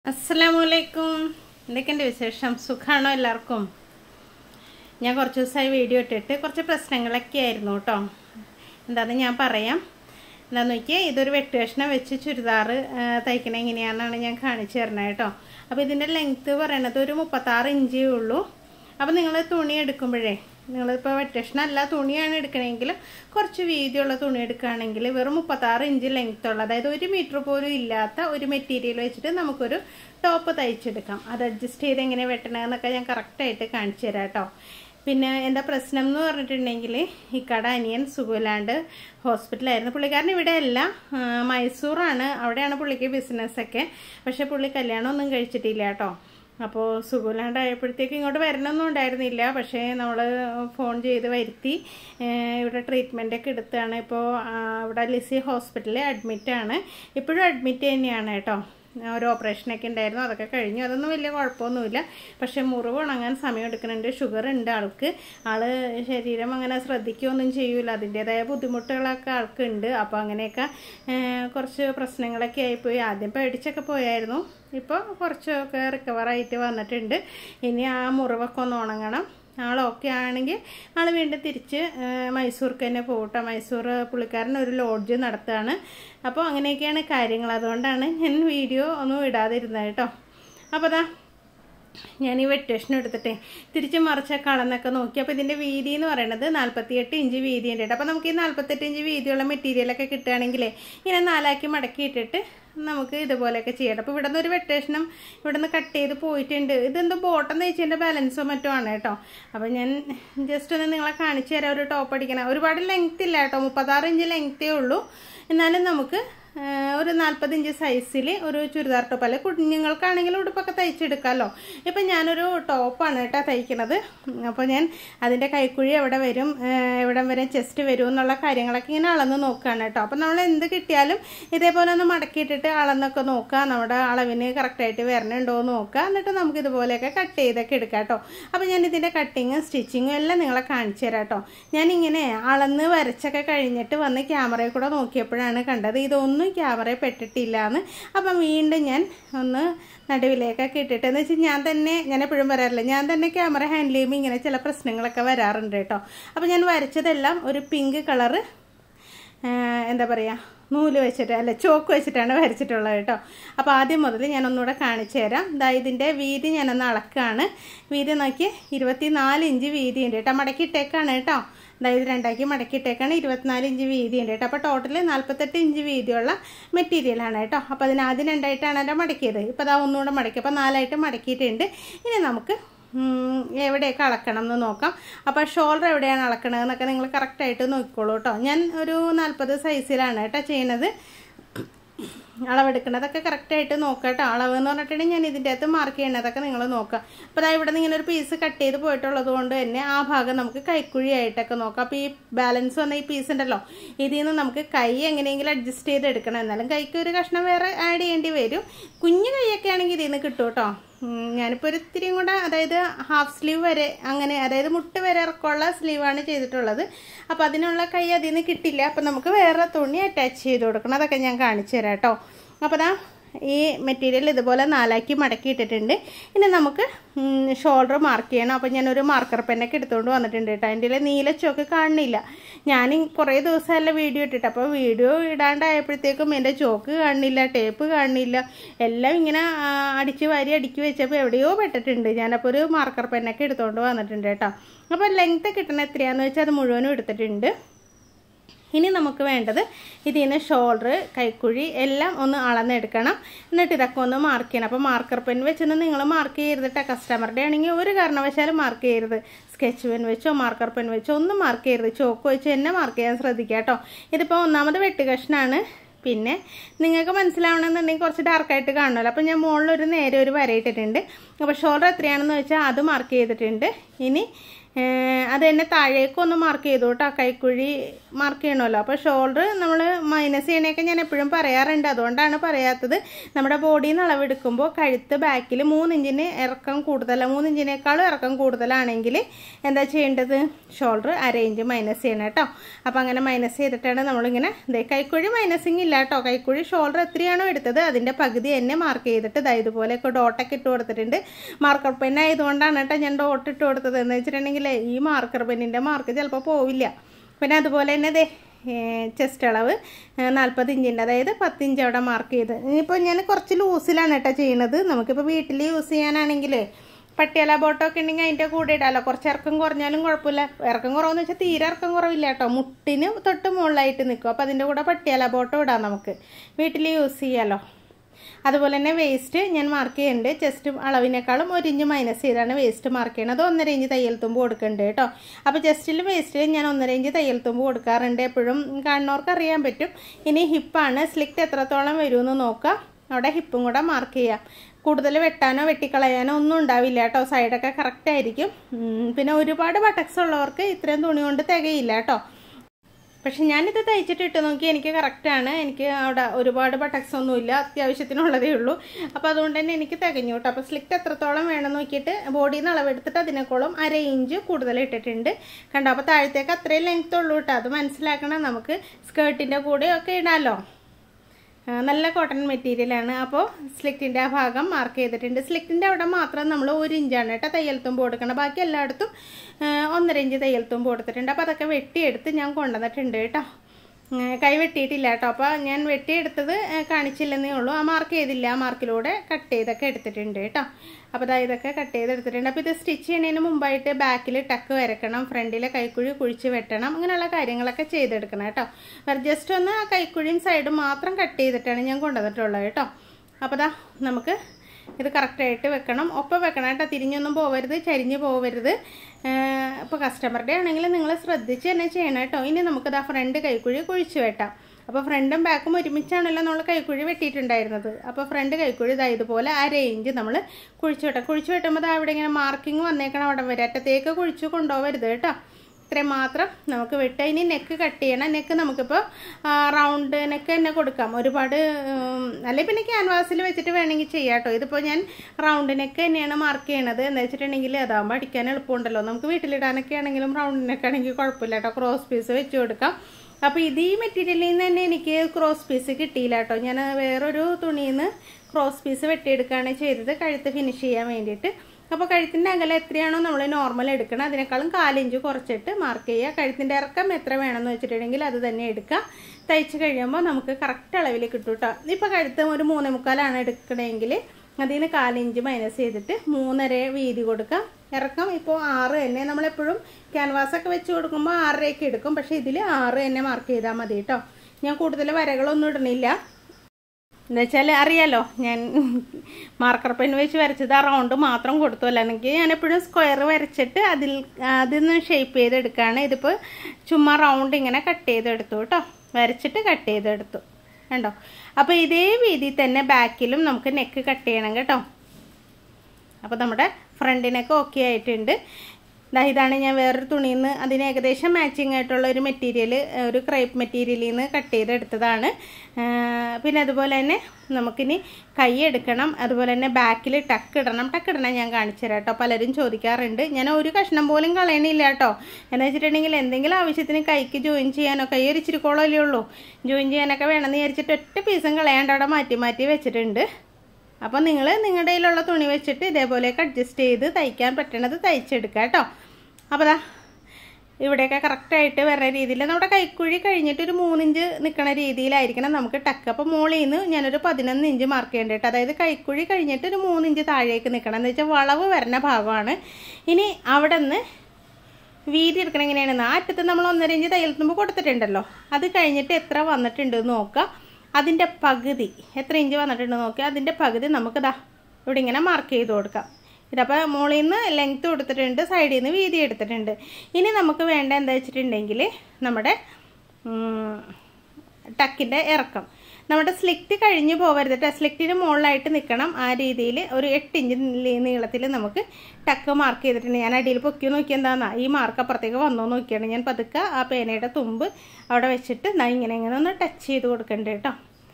അസ്സലാമലൈക്കും എന്തൊക്കെയുണ്ട് വിശേഷം സുഖമാണോ എല്ലാവർക്കും ഞാൻ കുറച്ച് ദിവസമായി വീഡിയോ ഇട്ടിട്ട് കുറച്ച് പ്രശ്നങ്ങളൊക്കെ ആയിരുന്നു കേട്ടോ എന്താണെന്ന് ഞാൻ പറയാം എന്താണെന്ന് നോക്കിയാൽ ഇതൊരു വെട്ടുകഷ്ണം വെച്ച് ചുരിദാർ തയ്ക്കണ എങ്ങനെയാണെന്നാണ് ഞാൻ കാണിച്ചു തരണത് കേട്ടോ അപ്പോൾ ഇതിൻ്റെ ലെങ്ത്ത് പറയണത് ഒരു മുപ്പത്താറ് ഇഞ്ചേ ഉള്ളൂ അപ്പോൾ നിങ്ങൾ തുണി എടുക്കുമ്പോഴേ നിങ്ങളിപ്പോൾ വെട്ടേഷൻ അല്ല തുണിയാണ് എടുക്കണമെങ്കിൽ കുറച്ച് വീതിയുള്ള തുണി എടുക്കുകയാണെങ്കിൽ വെറും മുപ്പത്താറ് ഇഞ്ച് ലെങ്ത് ഉള്ള അതായത് ഒരു മീറ്റർ പോലും ഇല്ലാത്ത ഒരു മെറ്റീരിയൽ വെച്ചിട്ട് നമുക്കൊരു ടോപ്പ് തയ്ച്ചെടുക്കാം അത് അഡ്ജസ്റ്റ് ചെയ്ത് എങ്ങനെ വെട്ടണമെന്നൊക്കെ ഞാൻ കറക്റ്റായിട്ട് കാണിച്ചു തരാം കേട്ടോ പിന്നെ എന്താ പ്രശ്നം എന്ന് പറഞ്ഞിട്ടുണ്ടെങ്കിൽ ഇക്കട അനിയൻ സുഖമില്ലാണ്ട് ഹോസ്പിറ്റലായിരുന്നു പുള്ളിക്കാരൻ ഇവിടെ അല്ല മൈസൂറാണ് അവിടെയാണ് പുള്ളിക്ക് ബിസിനസ്സൊക്കെ പക്ഷെ പുള്ളി കല്യാണമൊന്നും കഴിച്ചിട്ടില്ല കേട്ടോ അപ്പോൾ സുഖമില്ലാണ്ടായപ്പോഴത്തേക്ക് ഇങ്ങോട്ട് വരണമൊന്നും ഉണ്ടായിരുന്നില്ല പക്ഷേ നമ്മൾ ഫോൺ ചെയ്ത് വരുത്തി ഇവിടെ ട്രീറ്റ്മെൻറ്റൊക്കെ എടുത്താണ് ഇപ്പോൾ ഇവിടെ ലിസി ഹോസ്പിറ്റലിൽ അഡ്മിറ്റാണ് ഇപ്പോഴും അഡ്മിറ്റ് തന്നെയാണ് കേട്ടോ ഒരു ഓപ്പറേഷനൊക്കെ ഉണ്ടായിരുന്നു അതൊക്കെ കഴിഞ്ഞു അതൊന്നും വലിയ കുഴപ്പമൊന്നുമില്ല പക്ഷേ മുറിവ് ഉണങ്ങാൻ സമയം എടുക്കുന്നുണ്ട് ഷുഗർ ഉണ്ട് ആൾക്ക് ആള് ശരീരം അങ്ങനെ ശ്രദ്ധിക്കുകയൊന്നും ചെയ്യൂല അതിൻ്റെതായ ബുദ്ധിമുട്ടുകളൊക്കെ ആൾക്കുണ്ട് അപ്പോൾ അങ്ങനെയൊക്കെ കുറച്ച് പ്രശ്നങ്ങളൊക്കെ ആയിപ്പോയി ആദ്യം പേടിച്ചൊക്കെ പോയായിരുന്നു ഇപ്പോൾ കുറച്ചൊക്കെ റിക്കവറായിട്ട് വന്നിട്ടുണ്ട് ഇനി ആ മുറിവൊക്കെ ഒന്ന് ഉണങ്ങണം ആൾ ഓക്കെ ആണെങ്കിൽ ആൾ വീണ്ടും തിരിച്ച് മൈസൂർക്ക് തന്നെ പോകട്ടെ മൈസൂർ പുള്ളിക്കാരൻ ഒരു ലോഡ്ജ് നടത്തുകയാണ് അപ്പോൾ അങ്ങനെയൊക്കെയാണ് കാര്യങ്ങൾ അതുകൊണ്ടാണ് ഞാൻ വീഡിയോ ഒന്നും ഇടാതിരുന്നത് കേട്ടോ അപ്പോൾ അതാ ഞാൻ ഈ വെട്ടേഷൻ എടുത്തിട്ട് തിരിച്ച് മറിച്ച കളന്നൊക്കെ നോക്കി അപ്പോൾ ഇതിൻ്റെ വീതി എന്ന് പറയുന്നത് നാൽപ്പത്തിയെട്ട് ഇഞ്ച് വീതി ഉണ്ട് അപ്പോൾ നമുക്ക് ഈ നാൽപ്പത്തെട്ട് ഇഞ്ച് വീതിയുള്ള മെറ്റീരിയലൊക്കെ കിട്ടുകയാണെങ്കിലേ ഇങ്ങനെ നാലാക്കി മടക്കി ഇട്ടിട്ട് നമുക്ക് ഇതുപോലെയൊക്കെ ചെയ്യണം അപ്പോൾ ഇവിടെ നിന്ന് ഒരു വെട്ടേഷനും ഇവിടെ നിന്ന് കട്ട് ചെയ്ത് പോയിട്ടുണ്ട് ഇതെന്തോ ബോട്ടം തയ്ച്ചതിൻ്റെ ബാലൻസോ മറ്റോ ആണ് കേട്ടോ അപ്പോൾ ഞാൻ ജസ്റ്റ് ഒന്ന് നിങ്ങളെ കാണിച്ചു തരാം ഒരു ടോപ്പ് അടിക്കണം ഒരുപാട് ലെങ്ത് ഇല്ല കേട്ടോ മുപ്പത്താറ് ഇഞ്ച് ലെങ്ത്തേ ഉള്ളൂ എന്നാലും നമുക്ക് ഒരു നാൽപ്പത് ഇഞ്ച് സൈസിൽ ഒരു ചുരിദാർ ടോപ്പ് അല്ലെ കുഞ്ഞുങ്ങൾക്കാണെങ്കിൽ ഉടുപ്പൊക്കെ തയ്ച്ചെടുക്കാമല്ലോ ഇപ്പം ഞാനൊരു ടോപ്പാണ് കേട്ടോ തയ്ക്കുന്നത് അപ്പോൾ ഞാൻ അതിൻ്റെ കൈക്കുഴി എവിടെ വരും എവിടെ വരെ ചെസ്റ്റ് വരും എന്നുള്ള കാര്യങ്ങളൊക്കെ ഇങ്ങനെ അളന്ന് നോക്കുകയാണ് കേട്ടോ അപ്പം നമ്മൾ എന്ത് കിട്ടിയാലും ഇതേപോലെ ഒന്ന് മടക്കിയിട്ടിട്ട് അളന്നൊക്കെ നോക്കുക നമ്മുടെ അളവിന് കറക്റ്റായിട്ട് വരണുണ്ടോ എന്ന് നോക്കുക എന്നിട്ട് നമുക്ക് ഇതുപോലെയൊക്കെ കട്ട് ചെയ്തൊക്കെ എടുക്കാം കേട്ടോ അപ്പോൾ ഞാൻ ഇതിൻ്റെ കട്ടിങ്ങും സ്റ്റിച്ചിങ്ങും എല്ലാം നിങ്ങളെ കാണിച്ചു തരാം കേട്ടോ ഞാനിങ്ങനെ അളന്ന് വരച്ചൊക്കെ കഴിഞ്ഞിട്ട് വന്ന് ക്യാമറയിൽ കൂടെ നോക്കിയപ്പോഴാണ് കണ്ടത് ഇതൊന്നും ക്യാമറയിൽ പെട്ടിട്ടില്ല എന്ന് അപ്പം വീണ്ടും ഞാൻ ഒന്ന് നടുവിലേക്കൊക്കെ ഇട്ടിട്ട് എന്ന് വെച്ചാൽ ഞാൻ തന്നെ ഞാൻ എപ്പോഴും വരാറില്ല ഞാൻ തന്നെ ക്യാമറ ഹാൻഡിൽ ചെയ്യുമ്പോൾ ഇങ്ങനെ ചില പ്രശ്നങ്ങളൊക്കെ വരാറുണ്ട് കേട്ടോ അപ്പോൾ ഞാൻ വരച്ചതെല്ലാം ഒരു പിങ്ക് കളറ് എന്താ പറയുക നൂല് വെച്ചിട്ട് അല്ല ചോക്ക് വെച്ചിട്ടാണ് വരച്ചിട്ടുള്ളത് കേട്ടോ അപ്പോൾ ആദ്യം മുതൽ ഞാൻ ഒന്നുകൂടെ കാണിച്ചു തരാം ഇതാ ഇതിൻ്റെ വീതി ഞാനൊന്ന് അളക്കാണ് വീതി നോക്കി ഇരുപത്തി നാല് ഇഞ്ച് വീതി ഉണ്ട് കേട്ടോ മടക്കിയിട്ടേക്കാണ് കേട്ടോ അതായത് രണ്ടാക്കി മടക്കിയിട്ടേക്കാണ് ഇരുപത്തിനാല് ഇഞ്ച് വീതി ഉണ്ട് കേട്ടോ അപ്പോൾ ടോട്ടൽ നാൽപ്പത്തെട്ട് ഇഞ്ച് വീതിയുള്ള മെറ്റീരിയലാണ് കേട്ടോ അപ്പോൾ അതിന് ആദ്യം രണ്ടായിട്ടാണ് എൻ്റെ മടക്കിയത് ഇപ്പോൾ അതാ ഒന്നുകൂടെ മടക്കി അപ്പോൾ നാലായിട്ട് മടക്കിയിട്ടുണ്ട് ഇനി നമുക്ക് എവിടെയൊക്കെ അളക്കണം എന്ന് നോക്കാം അപ്പോൾ ഷോൾഡർ എവിടെയാണ് അളക്കണതെന്നൊക്കെ നിങ്ങൾ കറക്റ്റായിട്ട് നോക്കിക്കോളൂ കേട്ടോ ഞാൻ ഒരു നാൽപ്പത് സൈസിലാണ് കേട്ടോ ചെയ്യണത് അളവെടുക്കണതൊക്കെ കറക്റ്റായിട്ട് നോക്കാം കേട്ടോ അളവ് എന്ന് പറഞ്ഞിട്ടുണ്ടെങ്കിൽ ഞാൻ ഇതിൻ്റെ അകത്ത് മാർക്ക് ചെയ്യണതൊക്കെ നിങ്ങൾ നോക്കാം അപ്പോൾ അതാ ഇവിടെ നിന്ന് ഇങ്ങനെ ഒരു പീസ് കട്ട് ചെയ്ത് പോയിട്ടുള്ളത് കൊണ്ട് തന്നെ ആ ഭാഗം നമുക്ക് കൈക്കുഴിയായിട്ടൊക്കെ നോക്കാം അപ്പോൾ ഈ ബാലൻസ് വന്ന ഈ പീസ് ഉണ്ടല്ലോ ഇതിൽ നിന്ന് നമുക്ക് കൈ എങ്ങനെയെങ്കിലും അഡ്ജസ്റ്റ് ചെയ്ത് എടുക്കണം എന്നാലും കൈക്ക് ഒരു കഷ്ണം വേറെ ആഡ് ചെയ്യേണ്ടി വരും കുഞ്ഞു കൈയൊക്കെ ആണെങ്കിൽ ഇതിൽ നിന്ന് കിട്ടും കേട്ടോ ഞാനിപ്പോൾ ഒരു ഇത്തിരിയും കൂടെ അതായത് ഹാഫ് സ്ലീവ് വരെ അങ്ങനെ അതായത് മുട്ട് വരെ ഇറക്കമുള്ള സ്ലീവാണ് ചെയ്തിട്ടുള്ളത് അപ്പോൾ അതിനുള്ള കൈ അതിൽ നിന്ന് കിട്ടില്ല അപ്പോൾ നമുക്ക് വേറെ തുണി അറ്റാച്ച് ചെയ്ത് കൊടുക്കണം അതൊക്കെ ഞാൻ കാണിച്ചു തരാം കേട്ടോ അപ്പോൾ ദാ ഈ മെറ്റീരിയൽ ഇതുപോലെ നാലാക്കി മടക്കി ഇട്ടിട്ടുണ്ട് ഇനി നമുക്ക് ഷോൾഡർ മാർക്ക് ചെയ്യണം അപ്പോൾ ഞാനൊരു മാർക്കർ പെന്നൊക്കെ എടുത്തുകൊണ്ട് വന്നിട്ടുണ്ട് കേട്ടോ അതിൻ്റെ നീല ചോക്ക് കാണുന്നില്ല ഞാൻ കുറേ ദിവസമല്ല വീഡിയോ ഇട്ടിട്ട് അപ്പോൾ വീഡിയോ ഇടാണ്ടായപ്പോഴത്തേക്കും എൻ്റെ ചോക്ക് കാണുന്നില്ല ടേപ്പ് കാണുന്നില്ല എല്ലാം ഇങ്ങനെ അടിച്ച് വാരി അടുക്കി വെച്ചപ്പോൾ എവിടെയോ പെട്ടിട്ടുണ്ട് ഞാനപ്പോൾ ഒരു മാർക്കർ പെന്നൊക്കെ എടുത്തുകൊണ്ട് വന്നിട്ടുണ്ട് കേട്ടോ അപ്പോൾ ലെങ്ത്ത് കിട്ടണ എത്രയാണെന്ന് വെച്ചാൽ അത് മുഴുവനും എടുത്തിട്ടുണ്ട് ഇനി നമുക്ക് വേണ്ടത് ഇതിൽ നിന്ന് ഷോൾഡർ കൈക്കുഴി എല്ലാം ഒന്ന് അളന്നെടുക്കണം എന്നിട്ട് ഇതൊക്കെ ഒന്ന് മാർക്ക് ചെയ്യണം അപ്പോൾ മാർക്കർ പെൻ വെച്ചൊന്നും നിങ്ങൾ മാർക്ക് ചെയ്തിട്ട് കസ്റ്റമറുടെ ആണെങ്കിൽ ഒരു കാരണവശാലും മാർക്ക് ചെയ്യരുത് സ്കെച്ച് പെൻ വെച്ചോ മാർക്കർ പെൻ വെച്ചോ ഒന്നും മാർക്ക് ചെയ്യരുത് ചോക്ക് വെച്ച് തന്നെ മാർക്ക് ചെയ്യാൻ ശ്രദ്ധിക്കുക കേട്ടോ ഇതിപ്പോൾ ഒന്നാമത് വെട്ടുകഷ്ണാണ് പിന്നെ നിങ്ങൾക്ക് മനസ്സിലാവണമെന്നുണ്ടെങ്കിൽ കുറച്ച് ഡാർക്കായിട്ട് കാണുമല്ലോ അപ്പോൾ ഞാൻ മുകളിലൊരു നേരെ ഒരു വരയിട്ടിട്ടുണ്ട് അപ്പോൾ ഷോൾഡർ എത്രയാണെന്ന് വെച്ചാൽ അത് മാർക്ക് ചെയ്തിട്ടുണ്ട് ഇനി അത് തന്നെ താഴേക്ക് ഒന്ന് മാർക്ക് ചെയ്തു കേട്ടോ കൈക്കുഴി മാർക്ക് ചെയ്യണമല്ലോ അപ്പോൾ ഷോൾഡർ നമ്മൾ മൈനസ് ചെയ്യണേക്കെ ഞാൻ എപ്പോഴും പറയാറുണ്ട് അതുകൊണ്ടാണ് പറയാത്തത് നമ്മുടെ ബോഡിയിൽ നിന്ന് അളവെടുക്കുമ്പോൾ കഴുത്ത് ബാക്കിൽ മൂന്ന് ഇഞ്ചിന് ഇറക്കം കൂടുതലാണ് മൂന്ന് ഇഞ്ചിനേക്കാളും ഇറക്കം കൂടുതലാണെങ്കിൽ എന്താ ചെയ്യേണ്ടത് ഷോൾഡർ അര ഇഞ്ച് മൈനസ് ചെയ്യണം കേട്ടോ അപ്പോൾ അങ്ങനെ മൈനസ് ചെയ്തിട്ടാണ് നമ്മളിങ്ങനെ ഇതേ കൈക്കുഴി മൈനസിങ് ഇല്ല കേട്ടോ കൈക്കുഴി ഷോൾഡർ എത്രയാണോ എടുത്തത് അതിൻ്റെ പകുതി തന്നെ മാർക്ക് ചെയ്തിട്ട് ഇതാ ഇതുപോലെയൊക്കെ ഡോട്ടൊക്കെ ഇട്ട് കൊടുത്തിട്ടുണ്ട് മാർക്കർ പെൻ ആയതുകൊണ്ടാണ് കേട്ടോ ഞാൻ ഡോട്ട് ഇട്ട് കൊടുത്തത് എന്ന് വെച്ചിട്ടുണ്ടെങ്കിൽ ഈ മാർക്കർ പെന്നിൻ്റെ മാർക്ക് ചിലപ്പോൾ പോവില്ല പിന്നെ അതുപോലെ തന്നെ ദേ ചെസ്റ്റ് അളവ് നാൽപ്പത് ഇഞ്ചിൻ്റെ അതായത് പത്ത് ഇഞ്ച് അവിടെ മാർക്ക് ചെയ്ത് ഇനിയിപ്പോൾ ഞാൻ കുറച്ച് ലൂസിലാണ് കേട്ടോ ചെയ്യുന്നത് നമുക്കിപ്പോൾ വീട്ടിൽ യൂസ് ചെയ്യാനാണെങ്കിൽ പട്ടിയാല ബോട്ടൊക്കെ ഉണ്ടെങ്കിൽ അതിൻ്റെ കൂടെ ഇടാമല്ലോ കുറച്ച് ഇറക്കം കുറഞ്ഞാലും കുഴപ്പമില്ല ഇറക്കം കുറവെന്ന് വെച്ചാൽ തീരെ ഇറക്കം കുറവില്ല കേട്ടോ മുട്ടിന് തൊട്ട് മുകളിലായിട്ട് നിൽക്കും അപ്പോൾ അതിൻ്റെ കൂടെ പട്ടിയാല ബോട്ടോ ഇടാം നമുക്ക് വീട്ടിൽ യൂസ് ചെയ്യാമല്ലോ അതുപോലെ തന്നെ വേസ്റ്റ് ഞാൻ മാർക്ക് ചെയ്യുന്നുണ്ട് ചെസ്റ്റ് അളവിനേക്കാളും ഒരു ഇഞ്ച് മൈനസ് ചെയ്താണ് വേസ്റ്റ് മാർക്ക് ചെയ്യണത് ഒന്നര ഇഞ്ച് തയ്യൽ തുമ്പ് കൊടുക്കുന്നുണ്ട് കേട്ടോ അപ്പോൾ ചെസ്റ്റിൽ വേസ്റ്റ് ഞാൻ ഒന്നര ഇഞ്ച് തയ്യൽ തുമ്പ് കൊടുക്കാറുണ്ട് എപ്പോഴും കാണുന്നവർക്ക് അറിയാൻ പറ്റും ഇനി ഹിപ്പാണ് സ്ലിക്റ്റ് എത്രത്തോളം വരുമെന്ന് നോക്കാം അവിടെ ഹിപ്പും കൂടെ മാർക്ക് ചെയ്യാം കൂടുതൽ വെട്ടാനോ വെട്ടിക്കളയാനോ ഒന്നും ഉണ്ടാവില്ല കേട്ടോ സൈഡൊക്കെ കറക്റ്റ് ആയിരിക്കും പിന്നെ ഒരുപാട് ബട്ടക്സ് ഉള്ളവർക്ക് ഇത്രയും തുണി കൊണ്ട് തികയില്ല കേട്ടോ പക്ഷെ ഞാനിത് തയ്ച്ചിട്ട് ഇട്ട് നോക്കി എനിക്ക് കറക്റ്റാണ് എനിക്ക് അവിടെ ഒരുപാട് ബട്ടക്സ് ഒന്നുമില്ല അത്യാവശ്യത്തിനുള്ളതേ ഉള്ളൂ അപ്പോൾ അതുകൊണ്ട് തന്നെ എനിക്ക് തികഞ്ഞു കേട്ടോ അപ്പോൾ സ്ലിക്റ്റ് എത്രത്തോളം വേണം നോക്കിയിട്ട് ബോഡിയിൽ നിന്ന് അളവെടുത്തിട്ട് അതിനേക്കോളം അര ഇഞ്ച് കൂടുതൽ ഇട്ടിട്ടുണ്ട് കണ്ടോ അപ്പോൾ താഴത്തേക്ക് അത്രയും ലെങ്ത് ഉള്ളൂ കേട്ടോ അത് മനസ്സിലാക്കണം നമുക്ക് സ്കേർട്ടിൻ്റെ കൂടെ ഒക്കെ ഇടാമല്ലോ നല്ല കോട്ടൺ മെറ്റീരിയലാണ് അപ്പോൾ സ്ലിക്റ്റിൻ്റെ ആ ഭാഗം മാർക്ക് ചെയ്തിട്ടുണ്ട് സ്ലിക്റ്റിൻ്റെ അവിടെ മാത്രം നമ്മൾ ഒരു ഇഞ്ചാണ് കേട്ടോ തയ്യൽ തുമ്പ് കൊടുക്കണം ബാക്കി എല്ലായിടത്തും ഒന്നര ഇഞ്ച് തയ്യൽ തുമ്പ് കൊടുത്തിട്ടുണ്ട് അപ്പോൾ അതൊക്കെ വെട്ടിയെടുത്ത് ഞാൻ കൊണ്ടുവന്നിട്ടുണ്ട് കേട്ടോ കൈ വെട്ടിയിട്ടില്ല കേട്ടോ അപ്പോൾ ഞാൻ വെട്ടിയെടുത്തത് കാണിച്ചില്ലെന്നേ ഉള്ളൂ ആ മാർക്ക് ചെയ്തില്ല ആ മാർക്കിലൂടെ കട്ട് ചെയ്തൊക്കെ എടുത്തിട്ടുണ്ട് കേട്ടോ അപ്പോൾ അതാ ഇതൊക്കെ കട്ട് ചെയ്തെടുത്തിട്ടുണ്ട് അപ്പോൾ ഇത് സ്റ്റിച്ച് ചെയ്യുന്നതിന് മുമ്പായിട്ട് ബാക്കിൽ ടക്ക് വരക്കണം ഫ്രണ്ടിലെ കൈക്കുഴി കുഴിച്ച് വെട്ടണം അങ്ങനെയുള്ള കാര്യങ്ങളൊക്കെ ചെയ്തെടുക്കണം കേട്ടോ ജസ്റ്റ് ഒന്ന് ആ കൈക്കുഴിയും സൈഡും മാത്രം കട്ട് ചെയ്തിട്ടാണ് ഞാൻ കൊണ്ടുവന്നിട്ടുള്ളത് കേട്ടോ അപ്പോൾ ദാ നമുക്ക് ഇത് കറക്റ്റായിട്ട് വെക്കണം ഒപ്പം വെക്കണം കേട്ടോ തിരിഞ്ഞൊന്നും പോവരുത് ചരിഞ്ഞ് പോവരുത് ഇപ്പോൾ കസ്റ്റമറുടെ ആണെങ്കിൽ നിങ്ങൾ ശ്രദ്ധിച്ച് തന്നെ ചെയ്യണം കേട്ടോ ഇനി നമുക്കിത് ആ ഫ്രണ്ട് കൈക്കുഴി കുഴിച്ച് വെട്ടാം അപ്പോൾ ഫ്രണ്ടും ബാക്കും ഒരുമിച്ചാണല്ലോ നമ്മൾ കൈക്കുഴി വെട്ടിയിട്ടുണ്ടായിരുന്നത് അപ്പോൾ ഫ്രണ്ട് കൈക്കുഴി ഇതാ ഇതുപോലെ അര ഇഞ്ച് നമ്മൾ കുഴിച്ച് വെട്ടാം കുഴിച്ച് വെട്ടുമ്പോൾ ദാ ഇവിടെ ഇങ്ങനെ മാർക്കിംഗ് വന്നേക്കണം അവിടെ വരെ അറ്റത്തേക്ക് കുഴിച്ച് കൊണ്ടുപോകരുത് കേട്ടോ ഇത്രയും മാത്രം നമുക്ക് വിട്ട് ഇനി നെക്ക് കട്ട് ചെയ്യണം നെക്ക് നമുക്കിപ്പോൾ റൗണ്ട് നെക്ക് തന്നെ കൊടുക്കാം ഒരുപാട് അല്ലെങ്കിൽ പിന്നെ ക്യാൻവാസിൽ വെച്ചിട്ട് വേണമെങ്കിൽ ചെയ്യാം കേട്ടോ ഇതിപ്പോൾ ഞാൻ റൗണ്ട് നെക്ക് തന്നെയാണ് മാർക്ക് ചെയ്യണത് എന്താ വെച്ചിട്ടുണ്ടെങ്കിൽ അതാകുമ്പോൾ അടിക്കാൻ എളുപ്പമുണ്ടല്ലോ നമുക്ക് വീട്ടിലിടാനൊക്കെ ആണെങ്കിലും റൗണ്ട് നെക്ക് ആണെങ്കിൽ കുഴപ്പമില്ല കേട്ടോ ക്രോസ് പീസ് വെച്ച് കൊടുക്കാം അപ്പോൾ ഇത് ഈ മെറ്റീരിയലിൽ നിന്ന് തന്നെ എനിക്ക് ക്രോസ് പീസ് കിട്ടിയില്ല കേട്ടോ ഞാൻ വേറൊരു തുണിയിൽ നിന്ന് ക്രോസ് പീസ് വെട്ടിയെടുക്കുകയാണ് ചെയ്തത് കഴുത്ത് ഫിനിഷ് ചെയ്യാൻ വേണ്ടിയിട്ട് അപ്പോൾ കഴുത്തിൻ്റെ അകലം എത്രയാണോ നമ്മൾ നോർമൽ എടുക്കണം അതിനേക്കാളും കാലിഞ്ച് കുറച്ചിട്ട് മാർക്ക് ചെയ്യുക കഴുത്തിൻ്റെ ഇറക്കം എത്ര വേണമെന്ന് വെച്ചിട്ടുണ്ടെങ്കിൽ അത് തന്നെ എടുക്കുക തയ്ച്ച് കഴിയുമ്പോൾ നമുക്ക് കറക്റ്റ് അളവിൽ കിട്ടും കേട്ടോ ഇപ്പോൾ കഴുത്ത് ഒരു മൂന്നേ മുക്കാലാണ് എടുക്കണമെങ്കിൽ അതിൽ നിന്ന് കാലിഞ്ച് മൈനസ് ചെയ്തിട്ട് മൂന്നര വീതി കൊടുക്കാം ഇറക്കം ഇപ്പോൾ ആറ് തന്നെ നമ്മളെപ്പോഴും ക്യാൻവാസൊക്കെ വെച്ച് കൊടുക്കുമ്പോൾ ആറരയൊക്കെ എടുക്കും പക്ഷേ ഇതിൽ ആറ് തന്നെ മാർക്ക് ചെയ്താൽ മതി കേട്ടോ ഞാൻ കൂടുതൽ വരകളൊന്നും ഇടണില്ല എന്താ വെച്ചാൽ അറിയാലോ ഞാൻ മാർക്കർ പെൻ വെച്ച് വരച്ചത് ആ റൗണ്ട് മാത്രം കൊടുത്തു അല്ലെങ്കിൽ ഞാൻ എപ്പോഴും സ്ക്വയർ വരച്ചിട്ട് അതിൽ അതിൽ നിന്ന് ഷേപ്പ് ചെയ്തെടുക്കുകയാണ് ഇതിപ്പോൾ ചുമ്മാ റൗണ്ട് ഇങ്ങനെ കട്ട് ചെയ്തെടുത്തു കേട്ടോ വരച്ചിട്ട് കട്ട് ചെയ്തെടുത്തു കണ്ടോ അപ്പോൾ ഇതേ രീതിയിൽ തന്നെ ബാക്കിലും നമുക്ക് നെക്ക് കട്ട് ചെയ്യണം കേട്ടോ അപ്പോൾ നമ്മുടെ ഫ്രണ്ടിനൊക്കെ ഓക്കെ ആയിട്ടുണ്ട് ദാ ഇതാണ് ഞാൻ വേറൊരു തുണിയിൽ നിന്ന് അതിന് ഏകദേശം മാച്ചിങ് ആയിട്ടുള്ള ഒരു മെറ്റീരിയൽ ഒരു ക്രൈപ്പ് മെറ്റീരിയലിൽ നിന്ന് കട്ട് ചെയ്തെടുത്തതാണ് പിന്നെ അതുപോലെ തന്നെ നമുക്കിനി കൈ എടുക്കണം അതുപോലെ തന്നെ ബാക്കിൽ ടക്ക് ഇടണം ടക്ക് ഇടണം ഞാൻ കാണിച്ചു തരാം കേട്ടോ പലരും ചോദിക്കാറുണ്ട് ഞാൻ ഒരു കഷ്ണം പോലും കളയണില്ല കേട്ടോ എന്ന് വെച്ചിട്ടുണ്ടെങ്കിൽ എന്തെങ്കിലും ആവശ്യത്തിന് കൈക്ക് ജോയിൻ ചെയ്യാനോ കൈ ഒരു ഇച്ചിരി കോളമല്ലേ ഉള്ളൂ ജോയിൻ ചെയ്യാനൊക്കെ വേണമെന്ന് വിചാരിച്ചിട്ട് ഒറ്റ പീസും കളയാണ്ട് അവിടെ മാറ്റി മാറ്റി വെച്ചിട്ടുണ്ട് അപ്പോൾ നിങ്ങൾ നിങ്ങളുടെ കയ്യിലുള്ള തുണി വെച്ചിട്ട് ഇതേപോലെയൊക്കെ അഡ്ജസ്റ്റ് ചെയ്ത് തയ്ക്കാൻ പറ്റണത് തയ്ച്ചെടുക്കുക കേട്ടോ അപ്പോൾ ദാ ഇവിടെയൊക്കെ കറക്റ്റായിട്ട് വരുന്ന രീതിയിൽ നമ്മുടെ കൈക്കുഴി കഴിഞ്ഞിട്ട് ഒരു മൂന്നിഞ്ച് നിൽക്കുന്ന രീതിയിലായിരിക്കണം നമുക്ക് ടക്ക് അപ്പോൾ മുകളിൽ നിന്ന് ഞാനൊരു പതിനൊന്ന് ഇഞ്ച് മാർക്ക് ചെയ്യേണ്ടത് കേട്ടോ അതായത് കൈക്കുഴി കഴിഞ്ഞിട്ട് ഒരു മൂന്നിഞ്ച് താഴേക്ക് നിൽക്കണം എന്ന് വെച്ചാൽ വളവ് വരുന്ന ഭാഗമാണ് ഇനി അവിടെ നിന്ന് വീതി എടുക്കണം എങ്ങനെയാണെന്ന് ആ അറ്റത്ത് നമ്മൾ ഒന്നര ഇഞ്ച് തയ്യൽ തുമ്പ് കൊടുത്തിട്ടുണ്ടല്ലോ അത് കഴിഞ്ഞിട്ട് എത്ര വന്നിട്ടുണ്ട് നോക്കുക അതിൻ്റെ പകുതി എത്ര ഇഞ്ച് വന്നിട്ടുണ്ട് നോക്കി അതിൻ്റെ പകുതി നമുക്ക് ദാ ഇവിടെ ഇങ്ങനെ മാർക്ക് ചെയ്ത് കൊടുക്കാം ഇതപ്പോൾ മുകളിൽ നിന്ന് ലെങ്ത്ത് കൊടുത്തിട്ടുണ്ട് സൈഡിൽ നിന്ന് വീതി എടുത്തിട്ടുണ്ട് ഇനി നമുക്ക് വേണ്ട എന്താ വെച്ചിട്ടുണ്ടെങ്കിൽ നമ്മുടെ ടക്കിൻ്റെ ഇറക്കം നമ്മുടെ സ്ലിക്റ്റ് കഴിഞ്ഞ് പോകരുത് കേട്ടോ സ്ലിക്റ്റിന് മുകളിലായിട്ട് നിൽക്കണം ആ രീതിയിൽ ഒരു എട്ട് ഇഞ്ച് നീളത്തിൽ നമുക്ക് ടക്ക് മാർക്ക് ചെയ്തിട്ടുണ്ട് ഞാൻ അടിയിൽ പൊക്കി നോക്കി എന്താണെന്നാ ഈ മാർക്ക് അപ്പുറത്തേക്ക് വന്നോ നോക്കിയാണ് ഞാൻ പതുക്കെ ആ പേനയുടെ തുമ്പ് അവിടെ വെച്ചിട്ട് ഞാൻ ഇങ്ങനെ ഇങ്ങനെ ഒന്ന് ടച്ച് ചെയ്ത് കൊടുക്കണ്ടേ കേട്ടോ